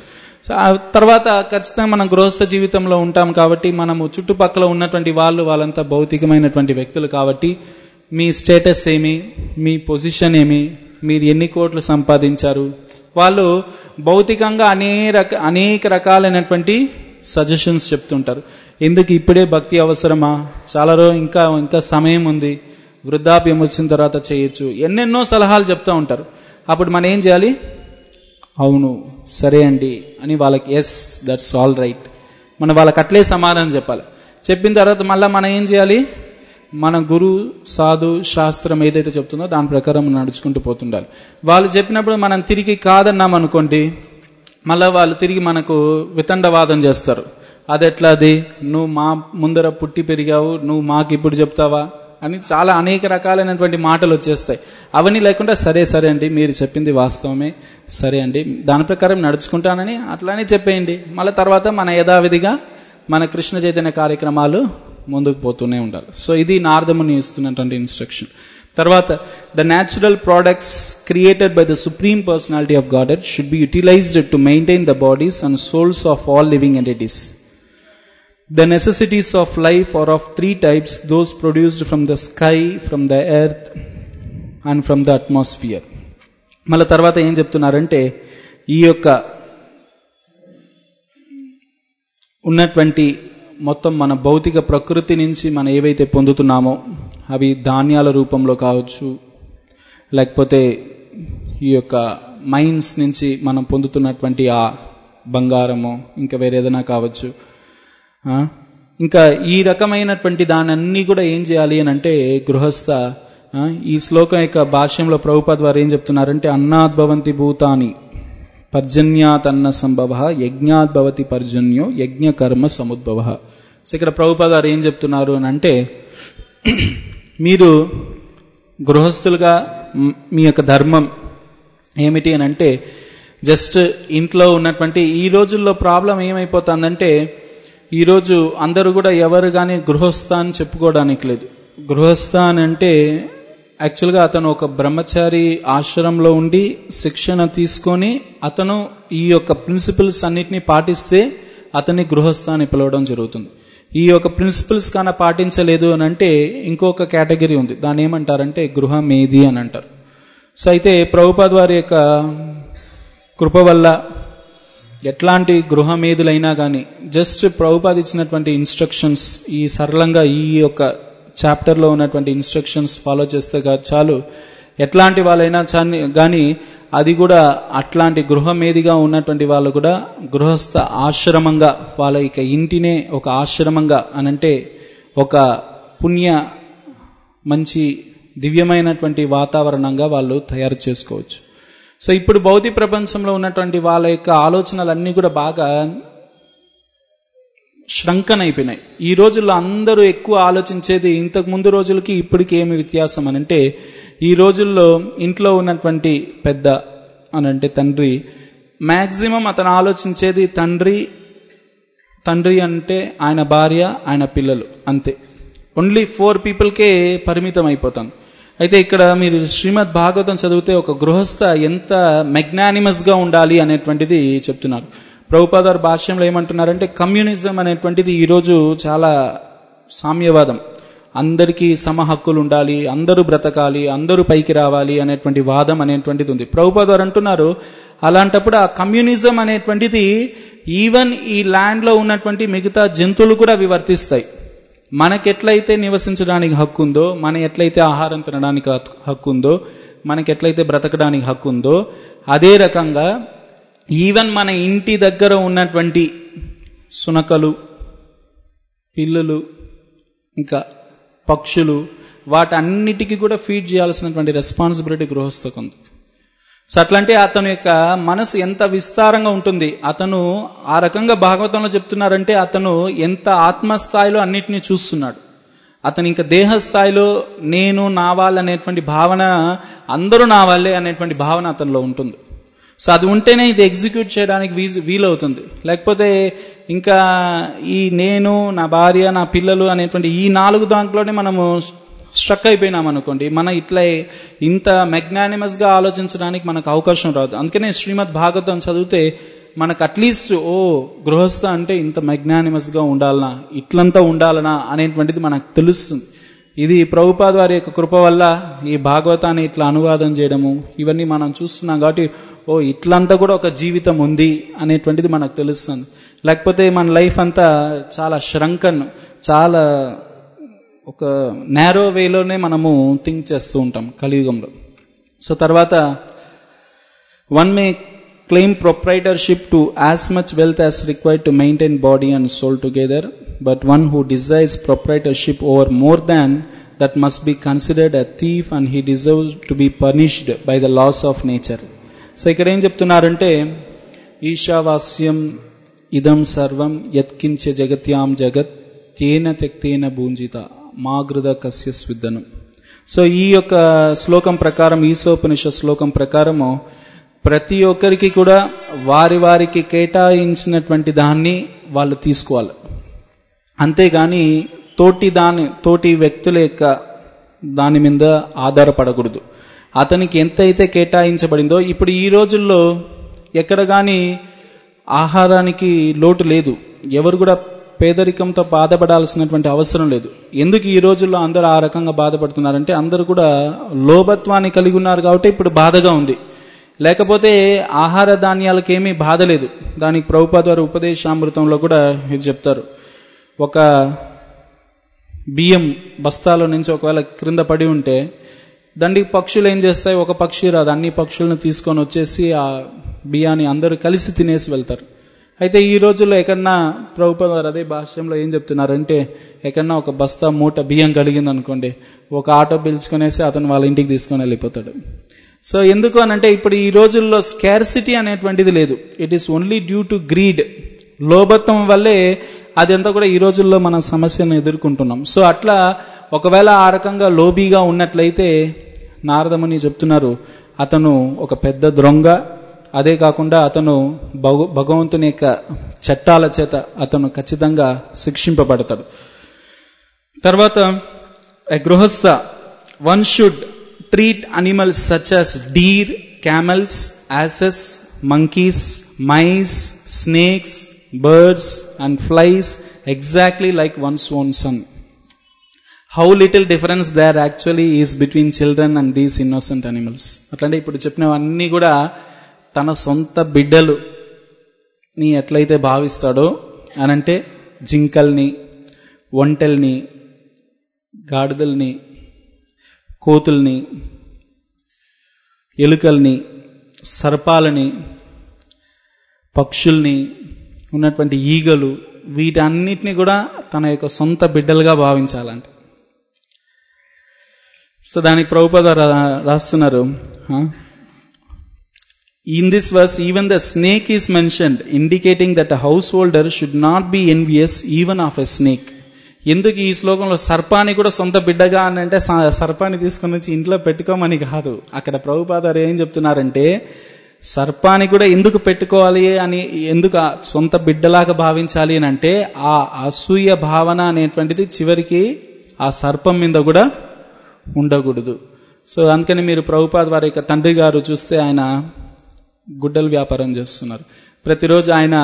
సో ఆ తర్వాత ఖచ్చితంగా మనం గృహస్థ జీవితంలో ఉంటాం కాబట్టి మనము చుట్టుపక్కల ఉన్నటువంటి వాళ్ళు వాళ్ళంతా భౌతికమైనటువంటి వ్యక్తులు కాబట్టి మీ స్టేటస్ ఏమి మీ పొజిషన్ ఏమి మీరు ఎన్ని కోట్లు సంపాదించారు వాళ్ళు భౌతికంగా అనేక అనేక రకాలైనటువంటి సజెషన్స్ చెప్తుంటారు ఎందుకు ఇప్పుడే భక్తి అవసరమా చాలా రోజు ఇంకా ఇంకా సమయం ఉంది వృద్ధాప్యం వచ్చిన తర్వాత చేయొచ్చు ఎన్నెన్నో సలహాలు చెప్తూ ఉంటారు అప్పుడు మనం ఏం చేయాలి అవును సరే అండి అని వాళ్ళకి ఎస్ దట్స్ ఆల్ రైట్ మనం వాళ్ళకి అట్లే సమాధానం చెప్పాలి చెప్పిన తర్వాత మళ్ళీ మనం ఏం చేయాలి మన గురు సాధు శాస్త్రం ఏదైతే చెప్తుందో దాని ప్రకారం మనం నడుచుకుంటూ పోతుండాలి వాళ్ళు చెప్పినప్పుడు మనం తిరిగి కాదన్నాం అనుకోండి మళ్ళీ వాళ్ళు తిరిగి మనకు వితండవాదం చేస్తారు అది ఎట్లా అది నువ్వు మా ముందర పుట్టి పెరిగావు నువ్వు మాకు ఇప్పుడు చెప్తావా అని చాలా అనేక రకాలైనటువంటి మాటలు వచ్చేస్తాయి అవన్నీ లేకుండా సరే సరే అండి మీరు చెప్పింది వాస్తవమే సరే అండి దాని ప్రకారం నడుచుకుంటానని అట్లానే చెప్పేయండి మళ్ళీ తర్వాత మన యథావిధిగా మన కృష్ణ చైతన్య కార్యక్రమాలు ముందుకు పోతూనే ఉండాలి సో ఇది నారదముని ఇస్తున్నటువంటి ఇన్స్ట్రక్షన్ తర్వాత the natural products created by the Supreme Personality of Godhead should be utilised to maintain the bodies and souls of all living entities The necessities of life are of three types those produced from the sky, from the earth, and from the atmosphere. మళ్ళీ తర్వాత ఏం చెప్తున్నారంటే ఈ యొక్క ఉన్నటువంటి మొత్తం మన భౌతిక ప్రకృతి నుంచి మనం ఏవైతే పొందుతున్నామో అవి ధాన్యాల రూపంలో కావచ్చు లేకపోతే ఈ యొక్క మైన్స్ నుంచి మనం పొందుతున్నటువంటి ఆ బంగారము ఇంకా వేరే ఏదైనా కావచ్చు ఆ? ఇంకా ఈ రకమైనటువంటి దాని అన్ని కూడా ఏం చేయాలి అని అంటే గృహస్థ ఆ, ఈ శ్లోకం యొక్క భాష్యంలో ప్రభుపాద్ వారు ఏం చెప్తున్నారంటే అన్నాద్భవంతి భూతాని పర్జన్యాత్ అన్న సంభవ యజ్ఞాద్భవతి పర్జన్యో యజ్ఞ కర్మ సముద్భవ సో ఇక్కడ ప్రభుపాద్ వారు ఏం చెప్తున్నారు అని అంటే మీరు గృహస్థులుగా మ్, మీ యొక్క ధర్మం ఏమిటి అని అంటే జస్ట్ ఇంట్లో ఉన్నటువంటి ఈ రోజుల్లో ప్రాబ్లం ఏమైపోతుందంటే ఈరోజు అందరూ కూడా ఎవరు కానీ గృహస్థ అని చెప్పుకోవడానికి లేదు గృహస్థ అని అంటే యాక్చువల్గా అతను ఒక బ్రహ్మచారి ఆశ్రమంలో ఉండి శిక్షణ తీసుకొని అతను ఈ యొక్క ప్రిన్సిపల్స్ అన్నిటినీ పాటిస్తే అతన్ని గృహస్థ అని పిలవడం జరుగుతుంది ఈ యొక్క ప్రిన్సిపల్స్ కాన పాటించలేదు అని అంటే ఇంకొక కేటగిరీ ఉంది దాన్ని ఏమంటారంటే గృహమేది అని అంటారు సో అయితే ప్రభుపాద్ వారి యొక్క కృప వల్ల ఎట్లాంటి గృహమేదులైనా కానీ జస్ట్ ప్రభుపాద్ ఇచ్చినటువంటి ఇన్స్ట్రక్షన్స్ ఈ సరళంగా ఈ యొక్క చాప్టర్లో ఉన్నటువంటి ఇన్స్ట్రక్షన్స్ ఫాలో చేస్తే గా- చాలు ఎట్లాంటి వాళ్ళైనా చాని కానీ అది కూడా అట్లాంటి గృహమేదిగా ఉన్నటువంటి వాళ్ళు కూడా గృహస్థ ఆశ్రమంగా వాళ్ళ ఇక ఇంటినే ఒక ఆశ్రమంగా అనంటే ఒక పుణ్య మంచి దివ్యమైనటువంటి వాతావరణంగా వాళ్ళు తయారు చేసుకోవచ్చు సో ఇప్పుడు భౌతిక ప్రపంచంలో ఉన్నటువంటి వాళ్ళ యొక్క ఆలోచనలన్నీ కూడా బాగా శ్రంకన్ అయిపోయినాయి ఈ రోజుల్లో అందరూ ఎక్కువ ఆలోచించేది ఇంతకు ముందు రోజులకి ఇప్పటికి ఏమి వ్యత్యాసం అని అంటే ఈ రోజుల్లో ఇంట్లో ఉన్నటువంటి పెద్ద అని అంటే తండ్రి మ్యాక్సిమం అతను ఆలోచించేది తండ్రి తండ్రి అంటే ఆయన భార్య ఆయన పిల్లలు అంతే ఓన్లీ ఫోర్ పీపుల్కే పరిమితం అయిపోతాను అయితే ఇక్కడ మీరు శ్రీమద్ భాగవతం చదివితే ఒక గృహస్థ ఎంత మెగ్నానిమస్ గా ఉండాలి అనేటువంటిది చెప్తున్నారు ప్రభుపాదార్ భాష్యంలో ఏమంటున్నారంటే కమ్యూనిజం అనేటువంటిది ఈరోజు చాలా సామ్యవాదం అందరికీ సమ హక్కులు ఉండాలి అందరూ బ్రతకాలి అందరూ పైకి రావాలి అనేటువంటి వాదం అనేటువంటిది ఉంది ప్రభుపాద్ వారు అంటున్నారు అలాంటప్పుడు ఆ కమ్యూనిజం అనేటువంటిది ఈవెన్ ఈ ల్యాండ్ లో ఉన్నటువంటి మిగతా జంతువులు కూడా అవి వర్తిస్తాయి మనకెట్లయితే నివసించడానికి హక్కు ఉందో మన ఎట్లయితే ఆహారం తినడానికి హక్కు- హక్కు ఉందో మనకి ఎట్లయితే బ్రతకడానికి హక్కు ఉందో అదే రకంగా ఈవెన్ మన ఇంటి దగ్గర ఉన్నటువంటి సునకలు పిల్లులు ఇంకా పక్షులు వాటన్నిటికీ కూడా ఫీడ్ చేయాల్సినటువంటి రెస్పాన్సిబిలిటీ గృహస్థకు ఉంది సో అట్లాంటి అతని యొక్క మనసు ఎంత విస్తారంగా ఉంటుంది అతను ఆ రకంగా భాగవతంలో చెప్తున్నారంటే అతను ఎంత ఆత్మస్థాయిలో అన్నిటినీ చూస్తున్నాడు అతను ఇంకా దేహ స్థాయిలో నేను నా వాళ్ళు అనేటువంటి భావన అందరూ నా వాళ్ళే అనేటువంటి భావన అతనిలో ఉంటుంది సో అది ఉంటేనే ఇది ఎగ్జిక్యూట్ చేయడానికి వీజు వీలవుతుంది లేకపోతే ఇంకా ఈ నేను నా భార్య నా పిల్లలు అనేటువంటి ఈ నాలుగు దాంట్లోనే మనము స్ట్రక్ అయిపోయినాం అనుకోండి మన ఇట్లా ఇంత మెగ్నానిమస్ గా ఆలోచించడానికి మనకు అవకాశం రాదు అందుకనే శ్రీమద్ భాగవతం చదివితే మనకు అట్లీస్ట్ ఓ గృహస్థ అంటే ఇంత magnanimous గా ఉండాలనా ఇట్లంతా ఉండాలనా అనేటువంటిది మనకు తెలుస్తుంది ఇది ప్రభుపాద వారి యొక్క కృప వల్ల ఈ భాగవతాన్ని ఇట్లా అనువాదం చేయడము ఇవన్నీ మనం చూస్తున్నాం కాబట్టి ఓ ఇట్లంతా కూడా ఒక జీవితం ఉంది అనేటువంటిది మనకు తెలుస్తుంది లేకపోతే మన లైఫ్ అంతా చాలా శ్రంకన్ చాలా ఒక నేరో వేలోనే మనము థింక్ చేస్తూ ఉంటాం కలియుగంలో సో తర్వాత one may claim proprietorship to as much wealth as required to maintain body and soul together, but one who desires proprietorship over more than that must be considered a thief and he deserves to be punished by the laws of nature. So ఇక్కడ ఏం చెప్తున్నారంటే ఈశావాస్యం ఇదం సర్వం యత్కించ జగత్యాం జగత్ తేన తెక్తేన భూంజిత మాగృద కస్య స్విద్దను so ఈ యొక్క శ్లోకం ప్రకారం ఈశోపనిష శ్లోకం ప్రకారము ప్రతి ఒక్కరికి కూడా వారి వారికి కేటాయించినటువంటి దాన్ని వాళ్ళు తీసుకోవాలి అంతేగాని తోటి దాని తోటి వ్యక్తుల యొక్క దాని మీద ఆధారపడకూడదు అతనికి ఎంతైతే కేటాయించబడిందో ఇప్పుడు ఈ రోజుల్లో ఎక్కడ కానీ ఆహారానికి లోటు లేదు ఎవరు కూడా పేదరికంతో బాధపడాల్సినటువంటి అవసరం లేదు ఎందుకు ఈ రోజుల్లో అందరూ ఆ రకంగా బాధపడుతున్నారంటే అందరూ కూడా లోభత్వాన్ని కలిగి ఉన్నారు కాబట్టి ఇప్పుడు బాధగా ఉంది లేకపోతే ఆహార ధాన్యాలకు ఏమీ బాధ లేదు దానికి ప్రభుపాద వారి ఉపదేశామృతంలో కూడా ఇది చెప్తారు ఒక బియ్యం బస్తాలో నుంచి ఒకవేళ క్రింద పడి ఉంటే దండికి పక్షులు ఏం చేస్తాయి ఒక పక్షి రాదు అన్ని పక్షులను తీసుకొని వచ్చేసి ఆ బియ్యాన్ని అందరూ కలిసి తినేసి వెళ్తారు అయితే ఈ రోజుల్లో ఎక్కడన్నా ప్రభుపాద వారు అదే భాష్యంలో ఏం చెప్తున్నారంటే ఎక్కడన్నా ఒక బస్తా మూట బియ్యం కలిగింది అనుకోండి ఒక ఆటో పిలుచుకునేసి అతను వాళ్ళ ఇంటికి తీసుకొని వెళ్ళిపోతాడు సో ఎందుకు అనంటే ఇప్పుడు ఈ రోజుల్లో స్కార్సిటీ అనేటువంటిది లేదు it is only due to greed లోభత్వం వల్లే అదంతా కూడా ఈ రోజుల్లో మన సమస్యను ఎదుర్కొంటున్నాం సో అట్లా ఒకవేళ ఆ రకంగా లోబీగా ఉన్నట్లయితే నారదముని చెప్తున్నారు అతను ఒక పెద్ద దొంగ అదే కాకుండా అతను భగ భగవంతుని యొక్క చట్టాల చేత అతను ఖచ్చితంగా శిక్షింపబడతాడు తర్వాత grihastha one should treat animals such as deer, camels, asses, monkeys, mice, snakes, birds, and flies exactly like one's own son. How little difference there actually is between children and these innocent animals. అట్లంటే ఇప్పుడు చెప్పినవన్నీ కూడా తన సొంత బిడ్డలు ని ఎట్లయితే భావిస్తాడో అనంటే జింకల్ని ఒంటెల్ని గాడిదల్ని కోతుల్ని ఎలుకల్ని సర్పాలని పక్షుల్ని ఉన్నటువంటి ఈగలు వీటన్నిటిని కూడా తన యొక్క సొంత బిడ్డలుగా భావించాలంట సో దానికి ప్రభుపద రాస్తున్నారు in this verse even the snake is mentioned indicating that householder should not be envious even of a snake ఎందుకు ఈ శ్లోకంలో సర్పాన్ని కూడా సొంత బిడ్డగా అని అంటే సర్పాన్ని తీసుకుని వచ్చి ఇంట్లో పెట్టుకోమని కాదు అక్కడ ప్రభుపాదారు ఏం చెప్తున్నారంటే సర్పాన్ని కూడా ఎందుకు పెట్టుకోవాలి అని ఎందుకు సొంత బిడ్డలాగా భావించాలి అని అంటే ఆ అసూయ భావన అనేటువంటిది చివరికి ఆ సర్పం మీద కూడా ఉండకూడదు సో అందుకని మీరు ప్రభుపాద్ వారి యొక్క తండ్రి గారు చూస్తే ఆయన గుడ్డల వ్యాపారం చేస్తున్నారు ప్రతిరోజు ఆయన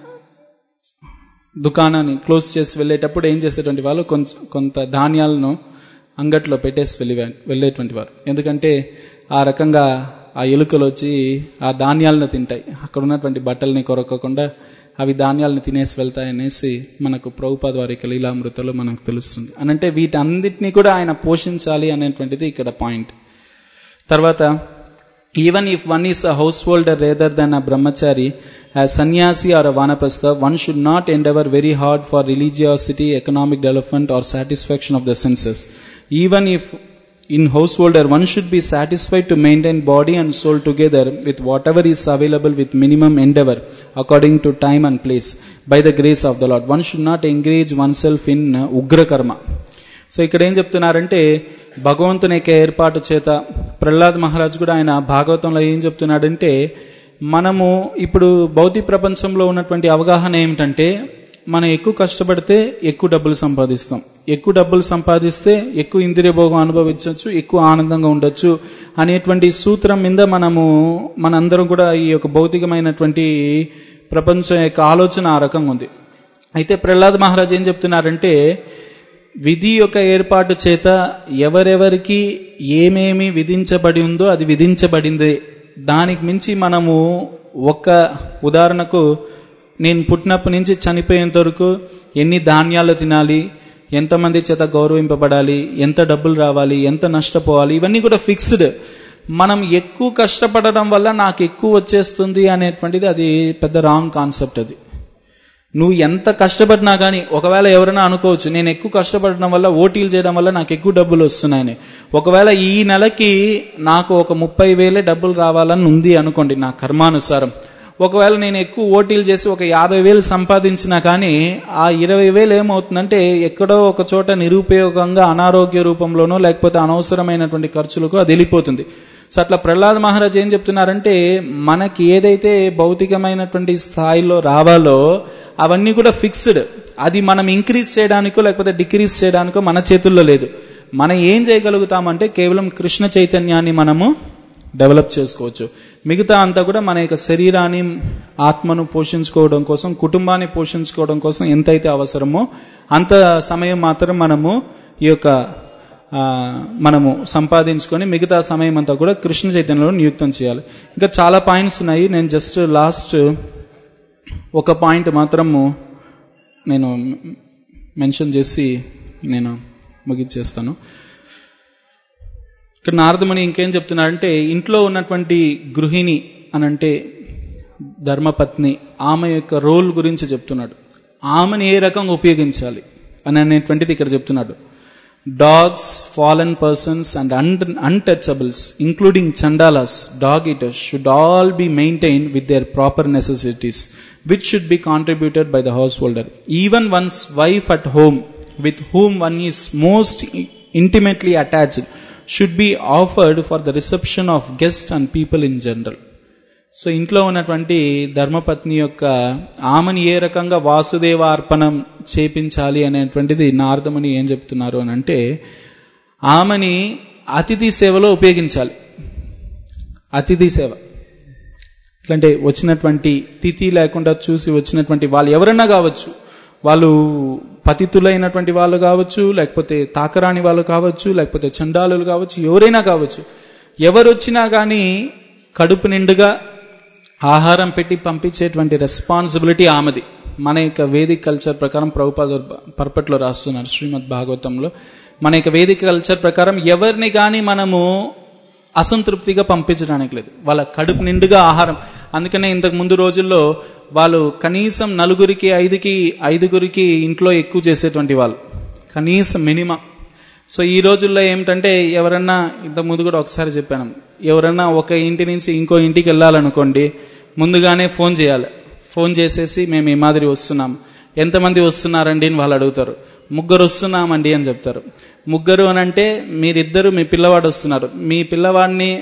దుకాణాన్ని క్లోజ్ చేసి వెళ్ళేటప్పుడు ఏం చేసేటువంటి వాళ్ళు కొంచెం కొంత ధాన్యాలను అంగట్లో పెట్టేసి వెళ్ళి వెళ్ళేటువంటి వారు ఎందుకంటే ఆ రకంగా ఆ ఎలుకలు వచ్చి ఆ ధాన్యాలను తింటాయి అక్కడ ఉన్నటువంటి బట్టల్ని కొరకకుండా అవి ధాన్యాలను తినేసి వెళ్తాయనేసి మనకు ప్రభుపాద వారి యొక్క లీలామృతలో మనకు తెలుస్తుంది అనంటే వీటన్నిటినీ కూడా ఆయన పోషించాలి అనేటువంటిది ఇక్కడ పాయింట్ తర్వాత even if one is a householder rather than a brahmachari as sannyasi or a vanaprastha one should not endeavour very hard for religiosity economic development or satisfaction of the senses even if in householder one should be satisfied to maintain body and soul together with whatever is available with minimum endeavor according to time and place by the grace of the lord one should not engage oneself in uh, ugra karma so ఇక్కడ ఏం చెప్తున్నారంటే భగవంతుని యొక్క ఏర్పాటు చేత ప్రహ్లాద్ మహారాజ్ కూడా ఆయన భాగవతంలో ఏం చెప్తున్నాడంటే మనము ఇప్పుడు భౌతిక ప్రపంచంలో ఉన్నటువంటి అవగాహన ఏమిటంటే మనం ఎక్కువ కష్టపడితే ఎక్కువ డబ్బులు సంపాదిస్తాం ఎక్కువ డబ్బులు సంపాదిస్తే ఎక్కువ ఇంద్రియ భోగం అనుభవించవచ్చు ఎక్కువ ఆనందంగా ఉండొచ్చు అనేటువంటి సూత్రం మీద మనము మనందరం కూడా ఈ యొక్క భౌతికమైనటువంటి ప్రపంచం యొక్క ఆలోచన ఆ రకంగా ఉంది అయితే ప్రహ్లాద్ మహారాజ్ ఏం చెప్తున్నారంటే విధి యొక్క ఏర్పాటు చేత ఎవరెవరికి ఏమేమి విధించబడి ఉందో అది విధించబడిందే దానికి మించి మనము ఒక ఉదాహరణకు నేను పుట్టినప్పటి నుంచి చనిపోయేంత వరకు ఎన్ని ధాన్యాలు తినాలి ఎంతమంది చేత గౌరవింపబడాలి ఎంత డబ్బులు రావాలి ఎంత నష్టపోవాలి ఇవన్నీ కూడా ఫిక్స్డ్ మనం ఎక్కువ కష్టపడడం వల్ల నాకు ఎక్కువ వచ్చేస్తుంది అనేటువంటిది అది పెద్ద రాంగ్ కాన్సెప్ట్ అది నువ్వు ఎంత కష్టపడినా కానీ ఒకవేళ ఎవరైనా అనుకోవచ్చు నేను ఎక్కువ కష్టపడడం వల్ల ఓటీలు చేయడం వల్ల నాకు ఎక్కువ డబ్బులు వస్తున్నాయని ఒకవేళ ఈ నెలకి నాకు ఒక ముప్పై వేలే డబ్బులు రావాలని ఉంది అనుకోండి నా కర్మానుసారం ఒకవేళ నేను ఎక్కువ ఓటీలు చేసి ఒక యాభై వేలు సంపాదించినా కానీ ఆ ఇరవై వేలు ఏమవుతుందంటే ఎక్కడో ఒక చోట నిరుపయోగంగా అనారోగ్య రూపంలోనో లేకపోతే అనవసరమైనటువంటి ఖర్చులకు అది వెళ్ళిపోతుంది సో అట్లా ప్రహ్లాద్ మహారాజ్ ఏం చెప్తున్నారంటే మనకి ఏదైతే భౌతికమైనటువంటి స్థాయిలో రావాలో అవన్నీ కూడా ఫిక్స్డ్ అది మనం ఇంక్రీజ్ చేయడానికో లేకపోతే డిక్రీజ్ చేయడానికో మన చేతుల్లో లేదు మనం ఏం చేయగలుగుతామంటే కేవలం కృష్ణ చైతన్యాన్ని మనము డెవలప్ చేసుకోవచ్చు మిగతా అంతా కూడా మన యొక్క శరీరాన్ని ఆత్మను పోషించుకోవడం కోసం కుటుంబాన్ని పోషించుకోవడం కోసం ఎంతైతే అవసరమో అంత సమయం మాత్రం మనము ఈ యొక్క ఆ, మనము సంపాదించుకొని మిగతా సమయం అంతా కూడా కృష్ణ చైతన్యంలో నియుక్తం చేయాలి ఇంకా చాలా పాయింట్స్ ఉన్నాయి నేను జస్ట్ లాస్ట్ ఒక పాయింట్ మాత్రము నేను మెన్షన్ చేసి నేను ముగించేస్తాను ఇక్కడ నారదముని ఇంకేం చెప్తున్నాడంటే ఇంట్లో ఉన్నటువంటి గృహిణి అనంటే ధర్మపత్ని ఆమె యొక్క రోల్ గురించి చెప్తున్నాడు ఆమెను ఏ రకంగా ఉపయోగించాలి అని అనేటువంటిది ఇక్కడ చెప్తున్నాడు dogs fallen persons and un untouchables including chandalas dog eaters should all be maintain with their proper necessities which should be contributed by the householder even one's wife at home with whom one is most intimately attached should be offered for the reception of guest and people in general so ఇంట్లో ఉన్నటువంటి ధర్మపత్ని యొక్క ఆమెను ఏ రకంగా వాసుదేవ అర్పణం చేపించాలి అనేటువంటిది నారదముని ఏం చెప్తున్నారు అని అంటే ఆమెని అతిథి సేవలో ఉపయోగించాలి అతిథి సేవ ఎట్లంటే వచ్చినటువంటి తిథి లేకుండా చూసి వచ్చినటువంటి వాళ్ళు ఎవరైనా కావచ్చు వాళ్ళు పతితులైనటువంటి వాళ్ళు కావచ్చు లేకపోతే తాకరాని వాళ్ళు కావచ్చు లేకపోతే చండాలులు కావచ్చు ఎవరైనా కావచ్చు ఎవరు వచ్చినా కానీ కడుపు నిండుగా ఆహారం పెట్టి పంపించేటువంటి రెస్పాన్సిబిలిటీ ఆమెది మన యొక్క వేదిక కల్చర్ ప్రకారం ప్రభుపాద పర్పట్లో రాస్తున్నారు శ్రీమద్ భాగవతంలో మన యొక్క వేదిక కల్చర్ ప్రకారం ఎవరిని కానీ మనము అసంతృప్తిగా పంపించడానికి లేదు వాళ్ళ కడుపు నిండుగా ఆహారం అందుకనే ఇంతకు ముందు రోజుల్లో వాళ్ళు కనీసం నలుగురికి ఐదుకి ఐదుగురికి ఇంట్లో ఎక్కువ చేసేటువంటి వాళ్ళు కనీసం మినిమం సో ఈ రోజుల్లో ఏమిటంటే ఎవరన్నా ఇంతకు ముందు కూడా ఒకసారి చెప్పాను ఎవరన్నా ఒక ఇంటి నుంచి ఇంకో ఇంటికి వెళ్ళాలనుకోండి ముందుగానే ఫోన్ చేయాలి ఫోన్ చేసేసి మేము ఈ మాదిరి వస్తున్నాం ఎంతమంది వస్తున్నారండి అని వాళ్ళు అడుగుతారు ముగ్గురు వస్తున్నామండి అని చెప్తారు ముగ్గురు అని అంటే మీరిద్దరు మీ పిల్లవాడు వస్తున్నారు మీ పిల్లవాడిని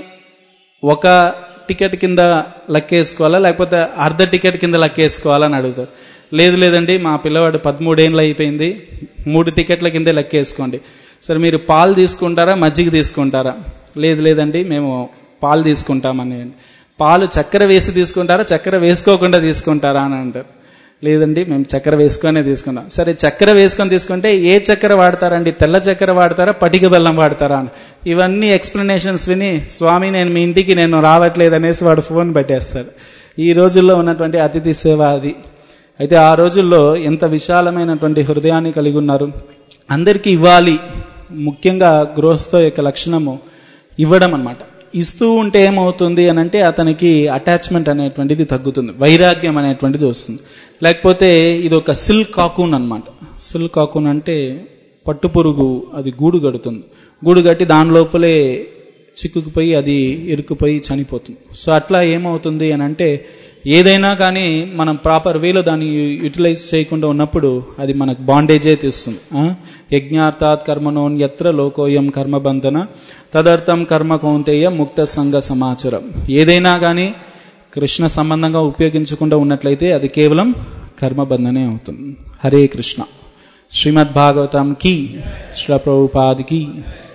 ఒక టికెట్ కింద లెక్కేసుకోవాలా లేకపోతే అర్ధ టికెట్ కింద లెక్కేసుకోవాలా అని అడుగుతారు లేదు లేదండి మా పిల్లవాడు పదమూడేళ్ళు అయిపోయింది మూడు టికెట్ల కిందే లెక్కేసుకోండి సరే మీరు పాలు తీసుకుంటారా మజ్జిగ తీసుకుంటారా లేదు లేదండి మేము పాలు తీసుకుంటామని పాలు చక్కెర వేసి తీసుకుంటారా చక్కెర వేసుకోకుండా తీసుకుంటారా అని అంటారు లేదండి మేము చక్కెర వేసుకొనే తీసుకుంటాం సరే చక్కెర వేసుకొని తీసుకుంటే ఏ చక్కెర వాడతారండి తెల్ల చక్కెర వాడతారా పటిక బెల్లం వాడతారా అని ఇవన్నీ ఎక్స్ప్లెనేషన్స్ విని స్వామి నేను మీ ఇంటికి నేను రావట్లేదు అనేసి వాడు ఫోన్ పెట్టేస్తాడు ఈ రోజుల్లో ఉన్నటువంటి అతిథి సేవ అది అయితే ఆ రోజుల్లో ఎంత విశాలమైనటువంటి హృదయాన్ని కలిగి ఉన్నారు అందరికీ ఇవ్వాలి ముఖ్యంగా గృహస్థ యొక్క లక్షణము ఇవ్వడం అన్నమాట ఇస్తూ ఉంటే ఏమవుతుంది అని అంటే అతనికి అటాచ్మెంట్ అనేటువంటిది తగ్గుతుంది వైరాగ్యం అనేటువంటిది వస్తుంది లేకపోతే ఇది ఒక సిల్క్ కాకూన్ అనమాట సిల్క్ కాకూన్ అంటే పట్టు పురుగు అది గూడు కడుతుంది గూడు కట్టి దాని లోపలే చిక్కుకుపోయి అది ఇరుక్కుపోయి చనిపోతుంది సో అట్లా ఏమవుతుంది అని అంటే ఏదైనా కానీ మనం ప్రాపర్ వేలో దాన్ని యూటిలైజ్ చేయకుండా ఉన్నప్పుడు అది మనకు బాండేజే తీస్తుంది ఆ? యజ్ఞార్థాత్ కర్మణోన్ ఎత్ర లోకోయం కర్మబంధన తదర్థం కర్మ కౌంతేయ ముక్త సంఘ సమాచారం ఏదైనా కానీ కృష్ణ సంబంధంగా ఉపయోగించకుండా ఉన్నట్లయితే అది కేవలం కర్మబంధనే అవుతుంది హరే కృష్ణ శ్రీమద్ భాగవతం కి శ్రీ ప్రభుపాద్ కి